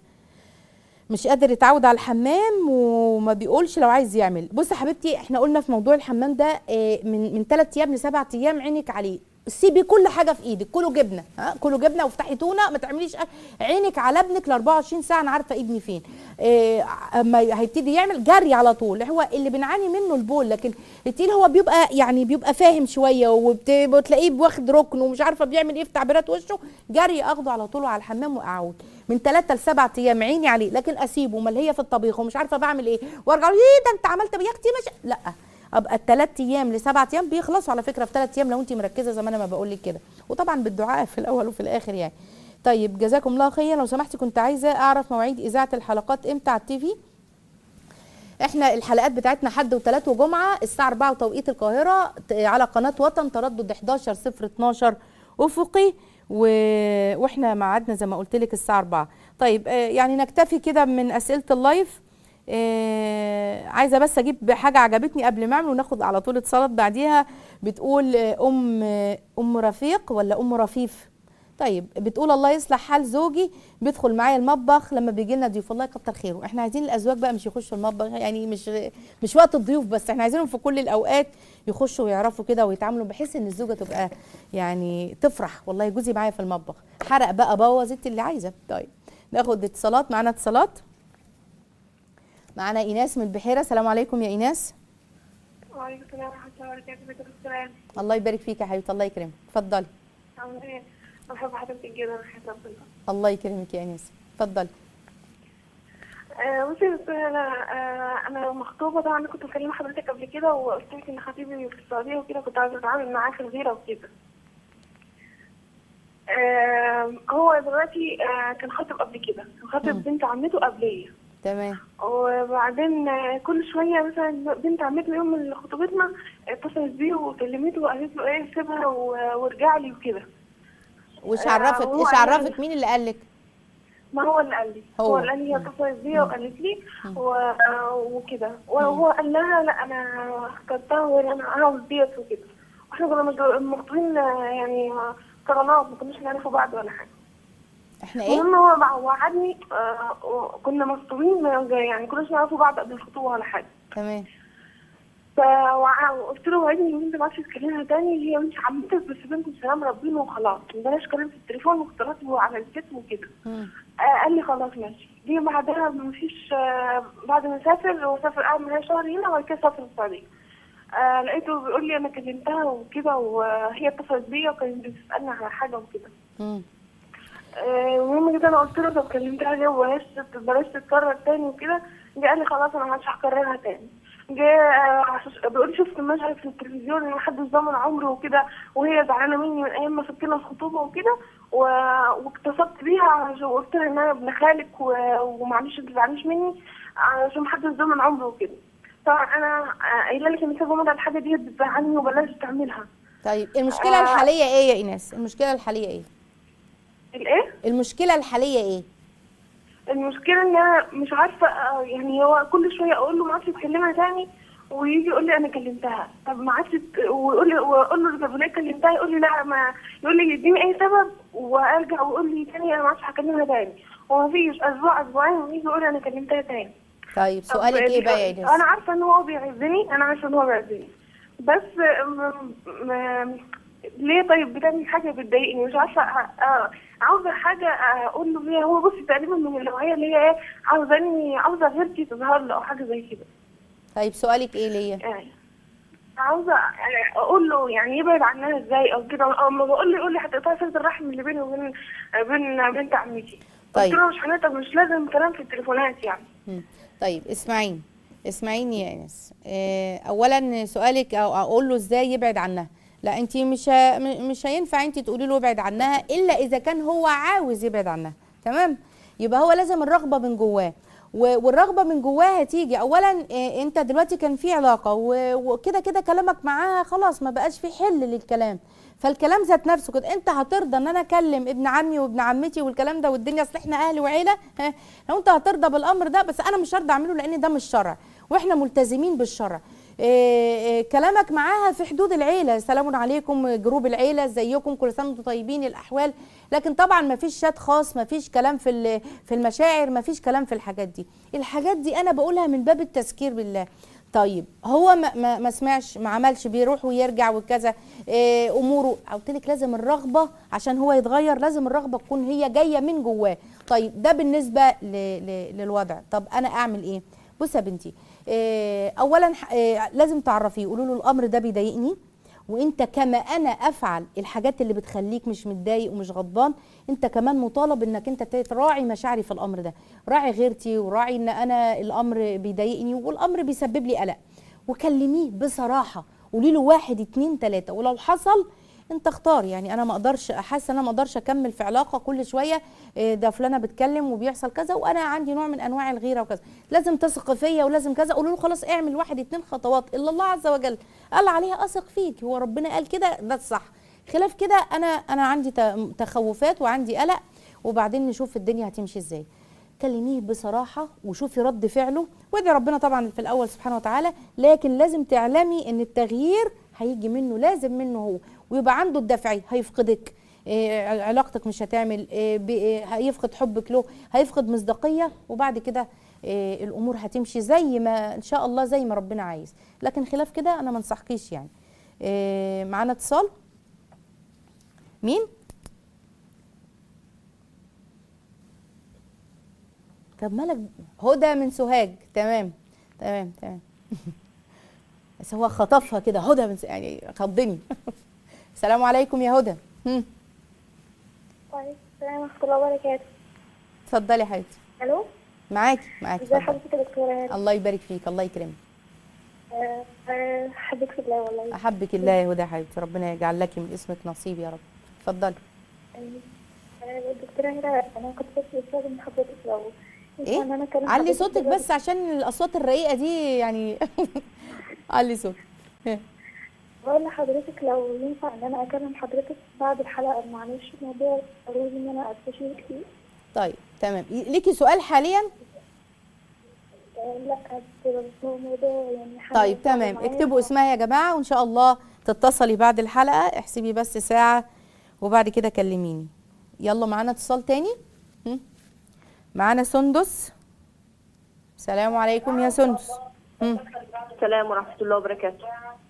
مش قادر يتعود على الحمام وما بيقولش لو عايز يعمل بصي يا حبيبتي احنا قلنا في موضوع الحمام ده إيه، من من 3 ايام لسبع ايام عينك عليه سيبي كل حاجه في ايدك كله جبنه ها كله جبنه وافتحي تونه ما تعمليش أكل. عينك على ابنك ل 24 ساعه انا عارفه ابني فين إيه اما هيبتدي يعمل جري على طول هو اللي بنعاني منه البول لكن التقيل هو بيبقى يعني بيبقى فاهم شويه وبت- وتلاقيه واخد ركن ومش عارفه بيعمل ايه في تعبيرات وشه جري اخده على طول على الحمام واقعد من ثلاثة لسبعة ايام عيني عليه لكن اسيبه امال هي في الطبيخ ومش عارفه بعمل ايه وارجع أقول ايه ده انت عملت يا اختي مش لا ابقى الثلاث ايام لسبعة ايام بيخلصوا على فكره في ثلاث ايام لو انت مركزه زي ما انا ما بقول لك كده وطبعا بالدعاء في الاول وفي الاخر يعني طيب جزاكم الله خيرا لو سمحتي كنت عايزه اعرف مواعيد اذاعه الحلقات امتى على التي في احنا الحلقات بتاعتنا حد وثلاث وجمعه الساعه 4 وتوقيت القاهره ت- على قناه وطن تردد 11 0 12 افقي و... واحنا ميعادنا زي ما قلت لك الساعه 4 طيب آه، يعني نكتفي كده من اسئله اللايف آه، عايزه بس اجيب حاجه عجبتني قبل ما اعمل وناخد على طول اتصالات بعديها بتقول آه، ام آه، ام رفيق ولا ام رفيف طيب بتقول الله يصلح حال زوجي بيدخل معايا المطبخ لما بيجي لنا ضيوف الله يكتر خيره احنا عايزين الازواج بقى مش يخشوا المطبخ يعني مش مش وقت الضيوف بس احنا عايزينهم في كل الاوقات يخشوا ويعرفوا كده ويتعاملوا بحيث ان الزوجه تبقى يعني تفرح والله جوزي معايا في المطبخ حرق بقى بوظ انت اللي عايزه طيب ناخد اتصالات معانا اتصالات معانا ايناس من البحيره السلام عليكم يا ايناس وعليكم السلام ورحمة الله وبركاته ازيك يا دكتور سلام الله يبارك فيك يا حبيبتي الله يكرمك اتفضلي عاملة ايه؟ أنا بحب حضرتك جدا وحياة ربنا الله يكرمك يا ايناس اتفضلي آه، بصي يا دكتور انا آه، انا مخطوبة طبعا انا كنت مكلمة حضرتك قبل كده وقلت لك ان خطيبي في السعودية وكده كنت عايزة اتعامل معاه في الغيرة وكده آه، هو دلوقتي آه، كان خاطب قبل كده كان مم. خاطب بنت عمته قبلية تمام وبعدين آه، كل شوية مثلا بنت عمته يوم اللي خطوبتنا اتصلت بيه وكلمته وقالت له ايه سيبها و- وارجع لي وكده وش آه، عرفك هو ايش قال- عرفك مين اللي قال لك ما هو اللي قال لي هو. هو, اللي قال لي هي مم. اتصلت بيا وقالت لي مم. و- وكده وهو قال لها لا انا اخترتها وانا عاوز ديت وكده واحنا كنا متجو- مخطوبين آه، يعني كرنات ما كناش نعرفوا بعض ولا حاجه احنا ايه المهم هو بقى وعدني آه، وكنا مخطوبين يعني ما كناش نعرفوا بعض قبل الخطوبه ولا حاجه تمام فقلت له وعدني ان انت ما عادش تكلمها تاني هي مش عمتك بس بنت سلام ربنا وخلاص بلاش كلام في التليفون واختلاط على الفيس وكده مم. آه، قال لي خلاص ماشي جه بعدها مفيش آه، بعد ما سافر هو سافر قعد معايا شهر هنا وبعد كده سافر السعودية آه لقيته بيقول لي انا كلمتها وكده وهي اتصلت بيا وكانت بتسألني على حاجة وكده مم. آه، المهم كده انا قلت له طب كلمتها ليه وبلاش بلاش تتكرر تاني وكده جه قال لي خلاص انا مش هكررها تاني جه آه، بيقول لي شفت المشهد في التلفزيون ان حد زمن عمره وكده وهي زعلانه مني من ايام ما فكنا الخطوبه وكده و- واكتصبت بيها عشان وقلت لها ان انا ابن خالك و- ومعلش ما تزعليش مني عشان محدش زمن عمره وكده طبعا انا آه، قايله لك ان كذا مره الحاجه دي بتزعلني وبلاش تعملها طيب المشكله آه. الحاليه ايه يا ايناس المشكله الحاليه ايه الايه المشكله الحاليه ايه المشكلة ان انا مش عارفة آه، يعني هو كل شوية اقول له ما عادش تكلمها تاني ويجي يقول لي انا كلمتها طب ما عادش ت- ويقول لي واقول له طب ليه كلمتها يقول لي لا ما يقول لي يديني اي سبب وارجع ويقول لي تاني انا ما عادش هكلمها تاني وما فيش اسبوع اسبوعين ويجي يقول لي انا كلمتها تاني طيب طب سؤالك ايه بقى يا انا ايناس عارفه ان هو بيعزني انا عارفه ان هو بيعزني بس م... م... ليه طيب بتعمل حاجه بتضايقني مش عارفه أ- أ- عاوزه حاجه اقول له فيها هو بصي تقريبا من النوعيه اللي هي ايه عاوزاني عاوزه غيرتي تظهر له او حاجه زي كده طيب سؤالك ايه ليا يعني عاوزه يعني اقول له يعني يبعد عنها ازاي او كده او ما بقول له يقول لي هتقطعي صله الرحم اللي بيني وبين بين بنت عمتي طيب. قلت له مش هنقطع مش لازم كلام في التليفونات يعني مم. طيب اسمعيني اسمعيني يا ايناس آه، اولا سؤالك او اقول له ازاي يبعد عنها لا انت مش ه- م- مش هينفع انت تقولي له ابعد عنها الا اذا كان هو عاوز يبعد عنها تمام يبقى هو لازم الرغبه من جواه و- والرغبه من جواه هتيجي اولا آه، انت دلوقتي كان في علاقه و- وكده كده كلامك معاها خلاص ما بقاش في حل للكلام فالكلام ذات نفسه كده انت هترضى ان انا اكلم ابن عمي وابن عمتي والكلام ده والدنيا اصل احنا اهل وعيله ها لو انت هترضى بالامر ده بس انا مش هرضى اعمله لان ده مش شرع واحنا ملتزمين بالشرع إيه إيه كلامك معاها في حدود العيله سلام عليكم جروب العيله ازيكم كل سنه وانتم طيبين الاحوال لكن طبعا ما فيش شات خاص ما فيش كلام في ال- في المشاعر ما فيش كلام في الحاجات دي الحاجات دي انا بقولها من باب التذكير بالله طيب هو ما, ما, ما سمعش ما عملش بيروح ويرجع وكذا إيه اموره قلت لك لازم الرغبه عشان هو يتغير لازم الرغبه تكون هي جايه من جواه طيب ده بالنسبه ل ل للوضع طب انا اعمل ايه بص يا بنتي إيه اولا ح- إيه لازم تعرفيه قولوا له الامر ده بيضايقني وانت كما انا افعل الحاجات اللي بتخليك مش متضايق ومش غضبان انت كمان مطالب انك انت تراعي مشاعري في الامر ده راعي غيرتي وراعي ان انا الامر بيضايقني والامر بيسبب لي قلق وكلميه بصراحه قولي له واحد اتنين تلاته ولو حصل انت اختار يعني انا ما اقدرش احس انا ما اقدرش اكمل في علاقه كل شويه إيه ده فلانه بتكلم وبيحصل كذا وانا عندي نوع من انواع الغيره وكذا لازم تثق فيا ولازم كذا قولوا له خلاص اعمل واحد اتنين خطوات الا الله عز وجل قال عليها اثق فيك هو ربنا قال كده ده الصح خلاف كده انا انا عندي ت- تخوفات وعندي قلق وبعدين نشوف الدنيا هتمشي ازاي كلميه بصراحة وشوفي رد فعله وادعي ربنا طبعا في الأول سبحانه وتعالى لكن لازم تعلمي إن التغيير هيجي منه لازم منه هو ويبقى عنده الدافعي هيفقدك إيه، علاقتك مش هتعمل إيه، ب- إيه، هيفقد حبك له هيفقد مصداقية وبعد كده إيه، الأمور هتمشي زي ما إن شاء الله زي ما ربنا عايز لكن خلاف كده أنا ما انصحكيش يعني إيه، معانا اتصال مين؟ طب مالك هدى من سوهاج تمام تمام تمام بس هو خطفها كده هدى من س... يعني خضني السلام عليكم يا هدى هم، وعليكم السلام ورحمة الله وبركاته اتفضلي يا حبيبتي ألو معاكي معاكي ازي اتفضلي حضرتك يا دكتورة هاني؟ الله يبارك فيك الله يكرمك آه، آه، حبك في الله والله احبك الله يا هدى يا حبيبتي ربنا يجعل لك من اسمك نصيب يا رب اتفضلي آه، الدكتورة هنا أنا كنت بس بستخدم من حضرتك لو ينفع ايه إن أنا أكلم علي حضرتك صوتك دلوقتي؟ بس عشان الاصوات الرقيقه دي يعني علي صوتك بقول لحضرتك لو ينفع إن أنا أكلم حضرتك بعد الحلقة معلش الموضوع ضروري إن أنا أستشيرك فيه طيب تمام ليكي سؤال حاليا آه، لا بس هو موضوع يعني حاجة طيب صعبة تمام معايا. اكتبوا اسمها يا جماعه وان شاء الله تتصلي بعد الحلقه احسبي بس ساعه وبعد كده كلميني يلا معانا اتصال تاني هم؟ معانا سندس السلام عليكم يا سندس هم. السلام ورحمة الله وبركاته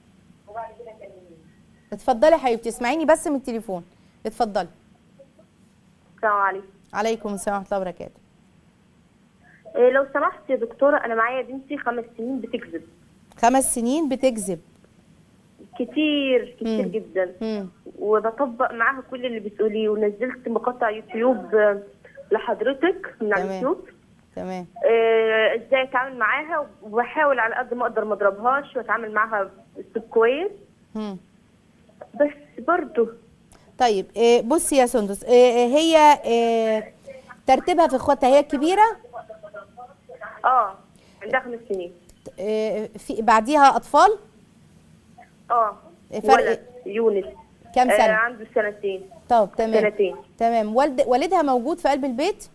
اتفضلي يا حبيبتي اسمعيني بس من التليفون اتفضلي السلام عليكم عليكم السلام ورحمه الله وبركاته إيه لو سمحت يا دكتورة أنا معايا بنتي خمس سنين بتكذب خمس سنين بتكذب كتير كتير مم. جدا هم. وبطبق معاها كل اللي بتقوليه ونزلت مقاطع يوتيوب آه، لحضرتك من على تمام. اليوتيوب تمام آه، ازاي اتعامل معاها وبحاول على قد ما اقدر ما اضربهاش واتعامل معاها باسلوب كويس هم. بس برضه طيب إيه بصي يا سندس إيه هي إيه ترتيبها في اخواتها هي الكبيره اه عندها خمس سنين إيه في بعديها اطفال اه فرق ولد يونس كام آه سنه عنده سنتين طب تمام سنتين تمام والد والدها موجود في قلب البيت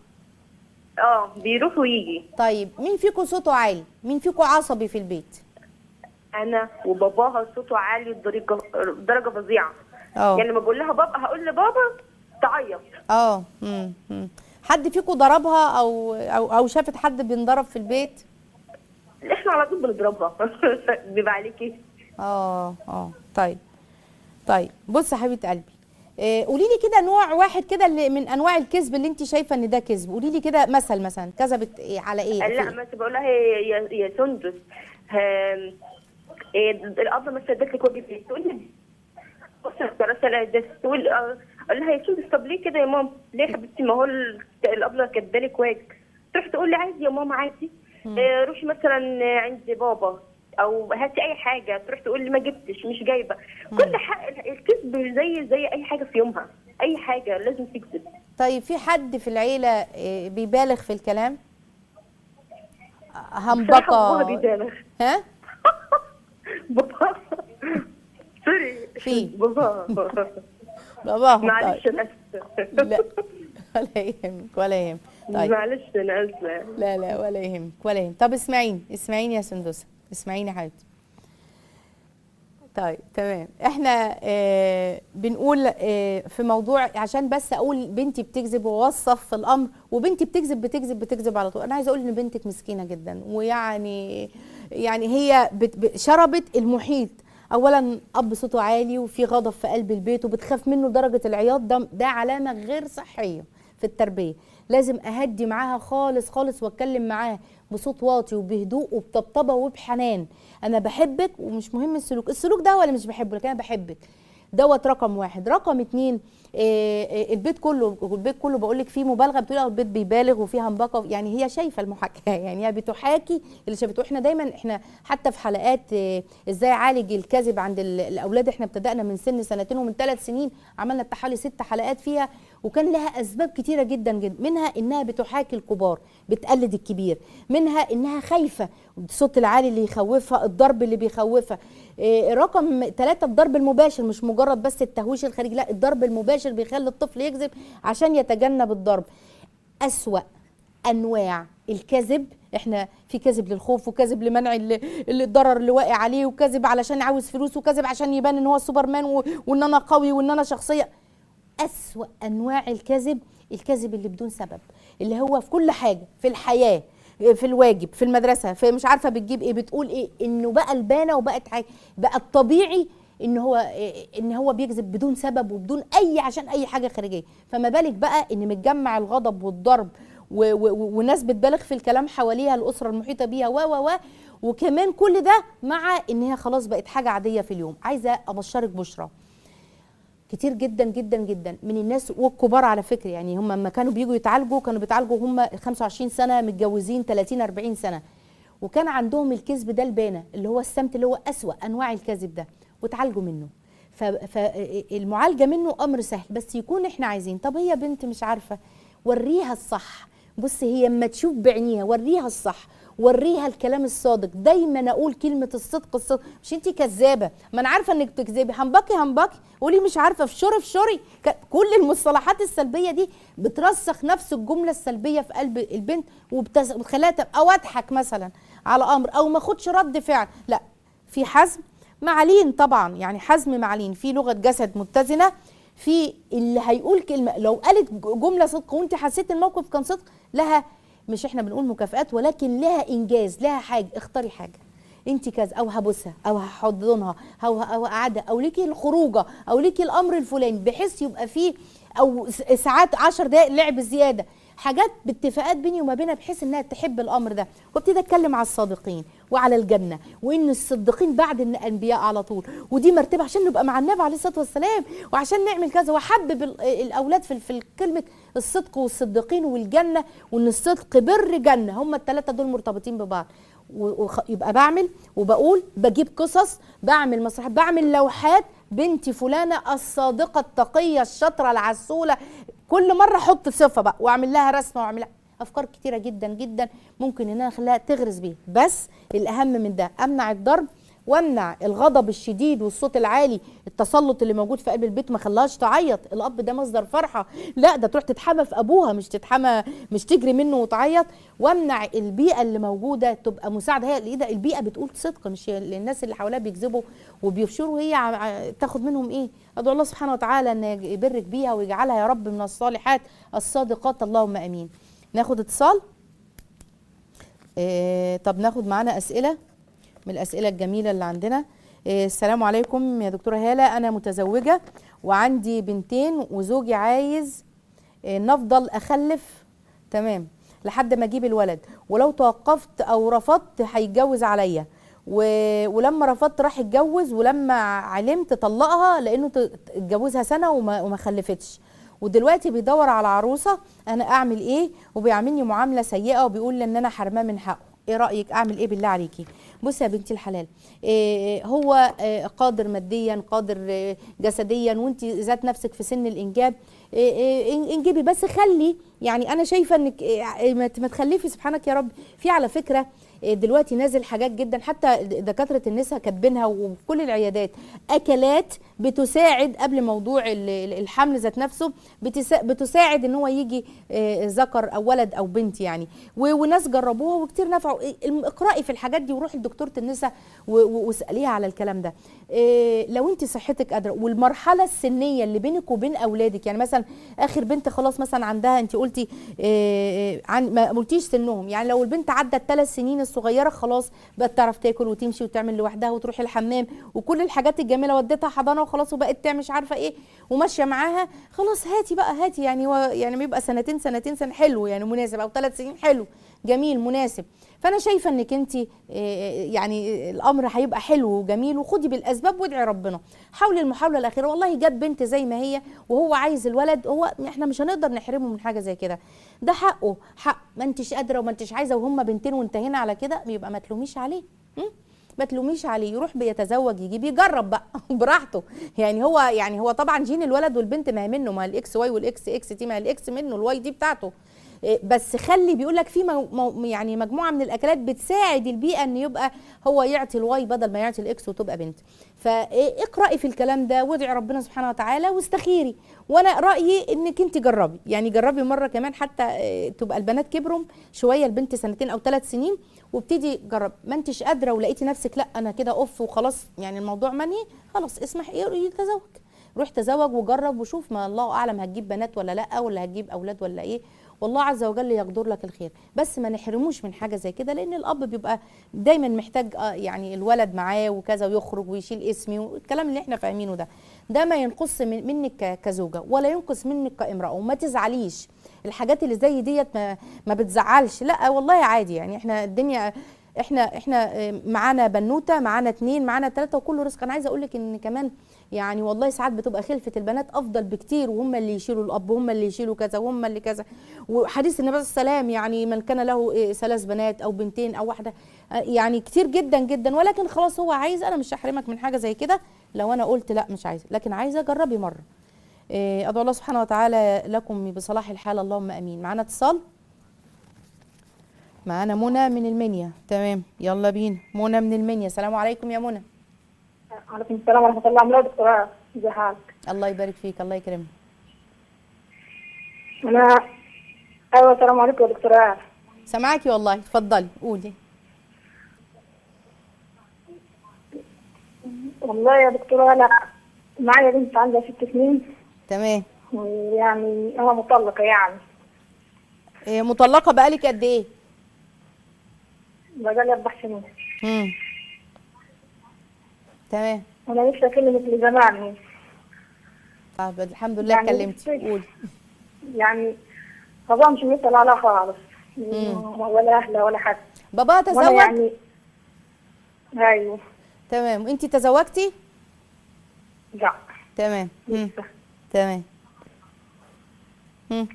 اه بيروح ويجي طيب مين فيكم صوته عالي مين فيكم عصبي في البيت انا وباباها صوته عالي بدرجه درجه فظيعه اه يعني لما بقول لها بابا هقول لبابا تعيط اه مم، مم. حد فيكم ضربها او او او شافت حد بينضرب في البيت احنا على طول بنضربها بيبقى عليكي اه اه طيب طيب بص يا حبيبه قلبي إيه قولي لي كده نوع واحد كده اللي من انواع الكذب اللي انت شايفه ان ده كذب قولي لي كده مثل مثلا كذبت إيه على ايه لا في- بس بقول لها يا يا- يا سندس هم، إيه، الاب ما ادت لك واجب ليه؟ تقول لي بص رسالة ده تقول آه، اقول لها يا سندس طب ليه كده يا ماما؟ ليه يا حبيبتي ما هو ال- الاب كاتبه لك واجب تروح تقول لي عادي يا ماما عادي إيه، روحي مثلا عند بابا او هاتي اي حاجه تروح تقول لي ما جبتش مش جايبه كل حاجه الكذب زي زي اي حاجه في يومها اي حاجه لازم تكذب طيب في حد في العيله إيه بيبالغ في الكلام بصراحه باباها همبكه بيبالغ ها بابا سوري في. بابا باباهم طيب. معلش انا اسفه لا ولا يهمك ولا يهمك طيب معلش انا اسفه لا لا ولا يهمك ولا يهمك طب اسمعيني اسمعيني يا سندوسه اسمعيني يا حبيبتي طيب تمام احنا آه بنقول آه في موضوع عشان بس اقول بنتي بتكذب واوصف في الامر وبنتي بتكذب بتكذب بتكذب على طول انا عايزه اقول ان بنتك مسكينه جدا ويعني يعني هي بت ب- شربت المحيط اولا اب صوته عالي وفي غضب في قلب البيت وبتخاف منه درجه العياط ده ده علامه غير صحيه في التربيه لازم اهدي معاها خالص خالص واتكلم معاها بصوت واطي وبهدوء وبطبطبه وبحنان انا بحبك ومش مهم السلوك السلوك ده ولا مش بحبه لكن انا بحبك دوت رقم واحد رقم اتنين آه، آه، البيت كله البيت كله بقول لك فيه مبالغه بتقول اه البيت بيبالغ وفيه همبكه يعني هي شايفه المحاكاه يعني هي بتحاكي اللي شافته احنا دايما احنا حتى في حلقات آه، ازاي اعالج الكذب عند ال- الاولاد احنا ابتدانا من سن سنتين ومن ثلاث سنين عملنا بتاع حوالي ست حلقات فيها وكان لها اسباب كتيره جدا جدا منها انها بتحاكي الكبار بتقلد الكبير منها انها خايفه الصوت العالي اللي يخوفها الضرب اللي بيخوفها إيه، رقم ثلاثة الضرب المباشر مش مجرد بس التهويش الخارجي لا الضرب المباشر بيخلي الطفل يكذب عشان يتجنب الضرب أسوأ انواع الكذب احنا في كذب للخوف وكذب لمنع ال- ال- الضرر اللي واقع عليه وكذب علشان عاوز فلوس وكذب عشان يبان ان هو سوبرمان و- وان انا قوي وان انا شخصيه أسوأ أنواع الكذب الكذب اللي بدون سبب اللي هو في كل حاجة في الحياة في الواجب في المدرسة في مش عارفة بتجيب ايه بتقول ايه انه بقى البانة وبقت حاجة بقى الطبيعي ان هو إيه ان هو بيكذب بدون سبب وبدون اي عشان اي حاجة خارجية فما بالك بقى ان متجمع الغضب والضرب و- و- و- وناس بتبالغ في الكلام حواليها الاسره المحيطه بيها و و و وكمان كل ده مع ان هي خلاص بقت حاجه عاديه في اليوم عايزه ابشرك بشرى كتير جدا جدا جدا من الناس والكبار على فكره يعني هم لما كانوا بيجوا يتعالجوا كانوا بيتعالجوا هم 25 سنه متجوزين 30 40 سنه وكان عندهم الكذب ده البانه اللي هو السمت اللي هو اسوا انواع الكذب ده وتعالجوا منه فالمعالجه منه امر سهل بس يكون احنا عايزين طب هي بنت مش عارفه وريها الصح بص هي اما تشوف بعينيها وريها الصح وريها الكلام الصادق دايما اقول كلمه الصدق الصدق مش انت كذابه ما انا عارفه انك بتكذبي همبكي همبكي قولي مش عارفه في شوري في شوري ك- كل المصطلحات السلبيه دي بترسخ نفس الجمله السلبيه في قلب البنت وبتس- وبتخليها تبقى او اضحك مثلا على امر او ما اخدش رد فعل لا في حزم معلين طبعا يعني حزم معلين في لغه جسد متزنه في اللي هيقول كلمه لو قالت جمله صدق وانت حسيت الموقف كان صدق لها مش احنا بنقول مكافآت ولكن لها انجاز لها حاجه اختاري حاجه انت كذا او هبوسها او هحضنها او او اقعدها او ليكي الخروجه او ليكي الامر الفلاني بحيث يبقى فيه او س- ساعات 10 دقائق لعب زياده حاجات باتفاقات بيني وما بينها بحيث انها تحب الامر ده وابتدي اتكلم على الصادقين وعلى الجنه وان الصديقين بعد الانبياء على طول ودي مرتبه عشان نبقى مع النبي عليه الصلاه والسلام وعشان نعمل كذا واحبب ال- الاولاد في في كلمه الصدق والصديقين والجنه وان الصدق بر جنه هم الثلاثه دول مرتبطين ببعض ويبقى بعمل وبقول بجيب قصص بعمل مسرحيات بعمل لوحات بنتي فلانه الصادقه التقيه الشاطره العسوله كل مره احط صفه بقى واعمل لها رسمه واعمل لها افكار كتيره جدا جدا ممكن ان انا اخليها تغرس بيها بس الاهم من ده امنع الضرب وامنع الغضب الشديد والصوت العالي التسلط اللي موجود في قلب البيت ما خلاهاش تعيط الاب ده مصدر فرحه لا ده تروح تتحمى في ابوها مش تتحمى مش تجري منه وتعيط وامنع البيئه اللي موجوده تبقى مساعده هي ايه ده البيئه بتقول صدق مش الناس اللي حواليها بيكذبوا وبيفشروا هي ع- ع- تاخد منهم ايه ادعو الله سبحانه وتعالى ان يبرك بيها ويجعلها يا رب من الصالحات الصادقات اللهم امين ناخد اتصال إيه طب ناخد معانا اسئله من الاسئله الجميله اللي عندنا إيه السلام عليكم يا دكتوره هاله انا متزوجه وعندي بنتين وزوجي عايز إيه نفضل اخلف تمام لحد ما اجيب الولد ولو توقفت او رفضت هيتجوز عليا و... ولما رفضت راح اتجوز ولما علمت طلقها لانه ت- اتجوزها سنه وما, وما خلفتش ودلوقتي بيدور على عروسه انا اعمل ايه وبيعاملني معامله سيئه وبيقول لي ان انا حرماه من حقه ايه رايك اعمل ايه بالله عليكي بصي يا بنتي الحلال إيه هو إيه قادر ماديا قادر إيه جسديا وانت ذات نفسك في سن الانجاب إيه إيه انجبي بس خلي يعني انا شايفه انك إيه ما ت- ما تخلفي سبحانك يا رب في على فكره إيه دلوقتي نازل حاجات جدا حتى دكاتره النساء كاتبينها وفي كل العيادات اكلات بتساعد قبل موضوع ال- ال- الحمل ذات نفسه بتسا- بتساعد ان هو يجي آه، ذكر او ولد او بنت يعني و- وناس جربوها وكتير نفعوا إيه، الم- اقراي في الحاجات دي وروحي لدكتوره النساء و- و- واساليها على الكلام ده إيه، لو انت صحتك قادره والمرحله السنيه اللي بينك وبين اولادك يعني مثلا اخر بنت خلاص مثلا عندها انت قلتي إيه، عن ما قلتيش سنهم يعني لو البنت عدت ثلاث سنين الصغيره خلاص بقت تعرف تاكل وتمشي وتعمل لوحدها وتروح الحمام وكل الحاجات الجميله وديتها حضانه وخلاص وبقت تعمل مش عارفه ايه وماشيه معاها خلاص هاتي بقى هاتي يعني هو يعني ما يبقى سنتين سنتين سنه حلو يعني مناسب او ثلاث سنين حلو جميل مناسب فانا شايفه انك انت يعني الامر هيبقى حلو وجميل وخدي بالاسباب وادعي ربنا حاولي المحاوله الاخيره والله جت بنت زي ما هي وهو عايز الولد هو احنا مش هنقدر نحرمه من حاجه زي كده ده حقه حق ما انتش قادره وما انتش عايزه وهم بنتين وانتهينا على كده يبقى ما تلوميش عليه م? ما تلوميش عليه يروح بيتزوج يجيب يجرب بقى براحته يعني هو يعني هو طبعا جين الولد والبنت ما هي منه ما الاكس واي والاكس اكس تي ما الاكس منه الواي دي بتاعته إيه، بس خلي بيقول لك في مو مو يعني مجموعه من الاكلات بتساعد البيئه ان يبقى هو يعطي الواي بدل ما يعطي الاكس وتبقى بنت فاقراي في الكلام ده وادعي ربنا سبحانه وتعالى واستخيري وانا رايي انك انت جربي يعني جربي مره كمان حتى إيه، تبقى البنات كبروا شويه البنت سنتين او ثلاث سنين وابتدي جرب ما انتش قادره ولقيتي نفسك لا انا كده اوف وخلاص يعني الموضوع منهي خلاص اسمح ايه يتزوج روح تزوج وجرب وشوف ما الله اعلم هتجيب بنات ولا لا ولا هتجيب اولاد ولا ايه والله عز وجل يقدر لك الخير بس ما نحرموش من حاجه زي كده لان الاب بيبقى دايما محتاج آه، يعني الولد معاه وكذا ويخرج ويشيل اسمي والكلام اللي احنا فاهمينه ده ده ما ينقص من منك ك- كزوجه ولا ينقص منك كامراه وما تزعليش الحاجات اللي زي ديت ما, ما بتزعلش لا والله عادي يعني احنا الدنيا احنا احنا آه، معانا بنوته معانا اتنين معانا تلاته وكله رزق انا عايزه اقول لك ان كمان يعني والله ساعات بتبقى خلفه البنات افضل بكتير وهم اللي يشيلوا الاب وهم اللي يشيلوا كذا وهم اللي كذا وحديث النبي صلى الله عليه وسلم يعني من كان له إيه ثلاث بنات او بنتين او واحده آه، يعني كتير جدا جدا ولكن خلاص هو عايز انا مش هحرمك من حاجه زي كده لو انا قلت لا مش عايزه لكن عايزه جربي مره إيه، ادعو الله سبحانه وتعالى لكم بصلاح الحال اللهم امين معانا اتصال معانا منى من المنيا تمام يلا بينا منى من المنيا السلام عليكم يا منى وعليكم السلام ورحمة الله عاملة دكتوراه ازي حالك؟ الله يبارك فيك الله يكرمك أنا أيوة السلام عليكم يا دكتوراه سامعاكي والله اتفضلي قولي والله يا دكتورة أنا معايا بنت عندها ست سنين تمام ويعني أنا مطلقة يعني إيه مطلقه بقالك قد ايه بقالي أربع سنين امم تمام أنا نفسي أكلمك لزمان طب الحمد لله يعني اتكلمتي نفسي- قولي يعني طبعا مش مثل على خالص ولا أهله ولا حد بابا وأنا تزوج يعني أيوه تمام انت تزوجتي لا تمام مم. لسه تمام مم.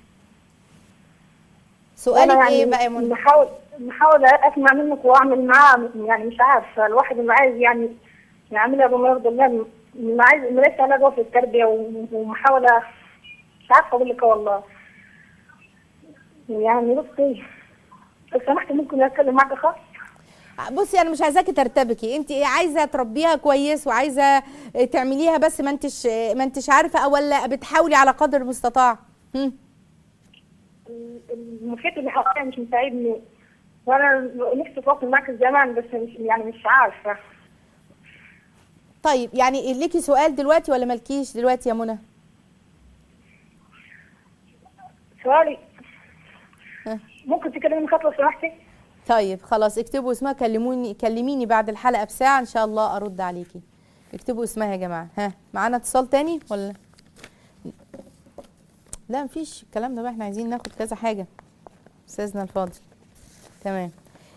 أنا سؤالك يعني ايه بقى يا منى بحاول بحاول اسمع منك واعمل معاه يعني مش عارفه الواحد اللي عايز يعني يعملها بما يرضي الله ما عايز لسه انا جوه في التربيه و- ومحاوله مش عارفه اقول لك إيه والله يعني بصي لو سمحت ممكن اتكلم معك خاص بصي انا مش عايزاكي ترتبكي انت ايه عايزه تربيها كويس وعايزه تعمليها بس ما انتش ما انتش عارفه أو ولا بتحاولي على قدر المستطاع هم؟ المحيط اللي حواليا مش مساعدني وانا نفسي اتواصل معاك زمان بس مش يعني مش عارفه طيب يعني ليكي سؤال دلوقتي ولا مالكيش دلوقتي يا منى سؤالي ها. ممكن تكلمني خط لو سمحتي؟ طيب خلاص اكتبوا اسمها كلموني كلميني بعد الحلقه بساعه ان شاء الله ارد عليكي اكتبوا اسمها يا جماعه ها معانا اتصال تاني ولا لا مفيش الكلام ده بقى احنا عايزين ناخد كذا حاجه استاذنا الفاضل تمام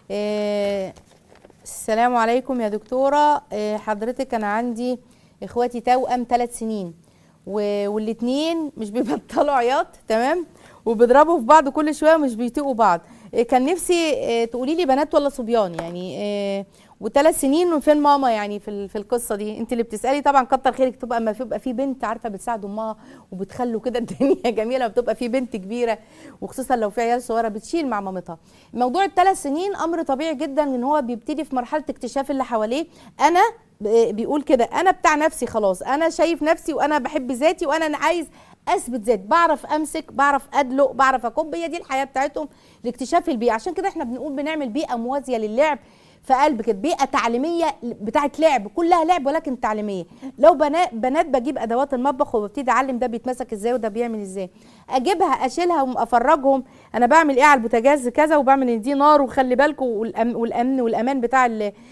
إيه السلام عليكم يا دكتوره إيه حضرتك انا عندي اخواتي توأم ثلاث سنين و- والاتنين مش بيبطلوا عياط تمام وبيضربوا في بعض كل شويه ومش بيطيقوا بعض إيه كان نفسي إيه تقولي لي بنات ولا صبيان يعني إيه وثلاث سنين وفين ماما يعني في ال- في القصه دي انت اللي بتسالي طبعا كتر خيرك تبقى اما بيبقى في بنت عارفه بتساعد امها وبتخلوا كده الدنيا جميله وبتبقى في بنت كبيره وخصوصا لو في عيال صغيره بتشيل مع مامتها موضوع الثلاث سنين امر طبيعي جدا ان هو بيبتدي في مرحله اكتشاف اللي حواليه انا ب- بيقول كده انا بتاع نفسي خلاص انا شايف نفسي وانا بحب ذاتي وانا عايز اثبت ذات بعرف امسك بعرف ادلق بعرف اكب هي دي الحياه بتاعتهم لاكتشاف البيئه عشان كده احنا بنقول بنعمل بيئه موازيه للعب في قلب كده بيئه تعليميه بتاعت لعب كلها لعب ولكن تعليميه لو بنات بنات بجيب ادوات المطبخ وببتدي اعلم ده بيتمسك ازاي وده بيعمل ازاي اجيبها اشيلها وافرجهم انا بعمل ايه على البوتاجاز كذا وبعمل ان دي نار وخلي بالكم والأم والامن والامان بتاع ال ال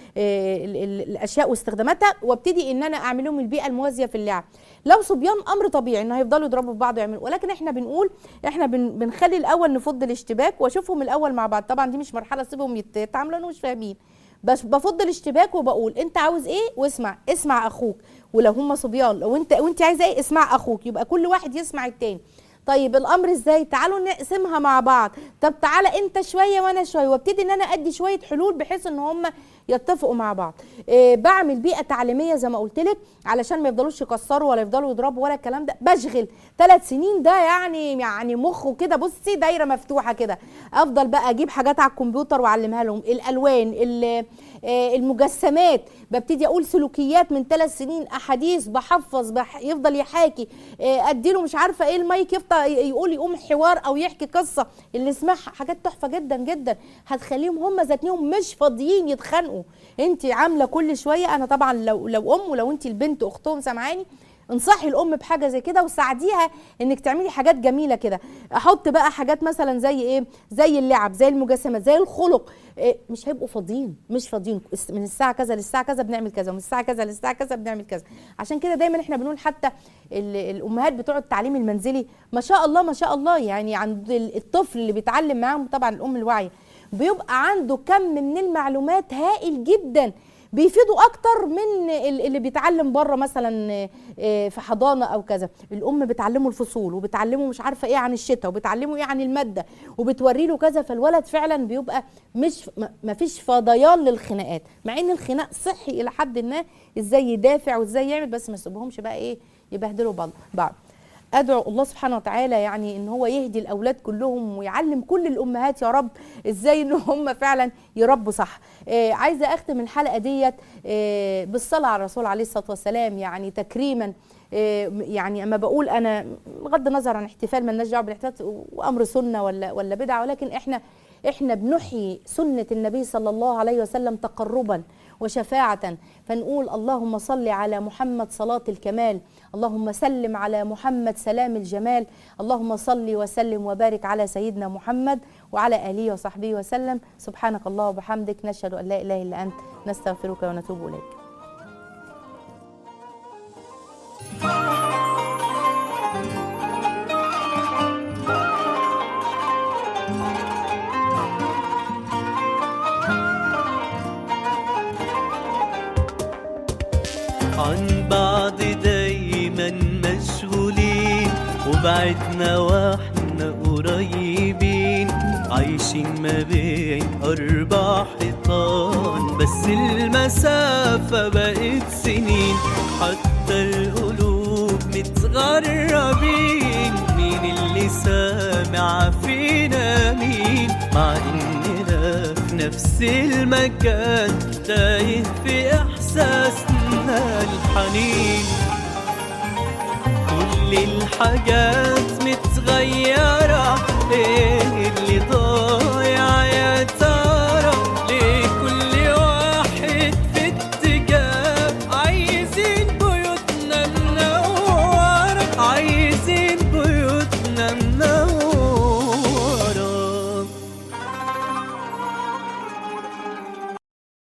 ال الاشياء واستخداماتها وابتدي ان انا اعمل لهم البيئه الموازيه في اللعب لو صبيان امر طبيعي ان هيفضلوا يضربوا في بعض ويعملوا ولكن احنا بنقول احنا بن بنخلي الاول نفض الاشتباك واشوفهم الاول مع بعض طبعا دي مش مرحله سيبهم يت- يتعاملوا انهم مش فاهمين بس بفض الاشتباك وبقول انت عاوز ايه واسمع اسمع اخوك ولو هم صبيان لو انت وانت عايزه ايه اسمع اخوك يبقى كل واحد يسمع التاني طيب الامر ازاي تعالوا نقسمها مع بعض طب تعالى انت شويه وانا شويه وابتدي ان انا ادي شويه حلول بحيث ان هم يتفقوا مع بعض إيه بعمل بيئه تعليميه زي ما قلت لك علشان ما يفضلوش يكسروا ولا يفضلوا يضربوا ولا الكلام ده بشغل ثلاث سنين ده يعني يعني مخه كده بصي دايره مفتوحه كده افضل بقى اجيب حاجات على الكمبيوتر واعلمها لهم الالوان ال- آه، المجسمات ببتدي اقول سلوكيات من ثلاث سنين احاديث بحفظ بح يفضل يحاكي آه، اديله مش عارفه ايه المايك يفضل يقول يقوم حوار او يحكي قصه اللي يسمعها حاجات تحفه جدا جدا هتخليهم هم ذاتهم مش فاضيين يتخانقوا انت عامله كل شويه انا طبعا لو لو ام ولو انت البنت اختهم سامعاني انصحي الام بحاجه زي كده وساعديها انك تعملي حاجات جميله كده احط بقى حاجات مثلا زي ايه زي اللعب زي المجسمات زي الخلق إيه مش هيبقوا فاضيين مش فاضيين الس- من الساعه كذا للساعه كذا بنعمل كذا ومن الساعه كذا للساعه كذا بنعمل كذا عشان كده دايما احنا بنقول حتى ال- الامهات بتوع التعليم المنزلي ما شاء الله ما شاء الله يعني عند ال- الطفل اللي بيتعلم معاهم طبعا الام الواعيه بيبقى عنده كم من المعلومات هائل جدا بيفيدوا اكتر من ال- اللي بيتعلم بره مثلا آه، في حضانه او كذا الام بتعلمه الفصول وبتعلمه مش عارفه ايه عن الشتاء وبتعلمه ايه عن الماده وبتوري له كذا فالولد فعلا بيبقى مش ما- ما فيش فضيان للخناقات مع ان الخناق صحي الى حد ما ازاي يدافع وازاي يعمل بس ما يسيبهمش بقى ايه يبهدلوا بعض بعض ادعو الله سبحانه وتعالى يعني ان هو يهدي الاولاد كلهم ويعلم كل الامهات يا رب ازاي ان هم فعلا يربوا صح آه عايزه اختم الحلقه ديت آه بالصلاه على الرسول عليه الصلاه والسلام يعني تكريما آه يعني اما بقول انا بغض النظر عن احتفال مالناش دعوه بالاحتفال وامر سنه ولا ولا بدعه ولكن احنا احنا بنحيي سنه النبي صلى الله عليه وسلم تقربا وشفاعه فنقول اللهم صل على محمد صلاه الكمال اللهم سلم على محمد سلام الجمال اللهم صل وسلم وبارك على سيدنا محمد وعلى اله وصحبه وسلم سبحانك الله وبحمدك نشهد ان لا اله الا انت نستغفرك ونتوب اليك عن بعض دايما مشغولين وبعدنا واحنا قريبين عايشين ما بين أربع حيطان بس المسافة بقت سنين حتى القلوب متغربين مين اللي سامع فينا مين مع إننا في نفس المكان تايه في إحساسنا الحنين كل الحاجات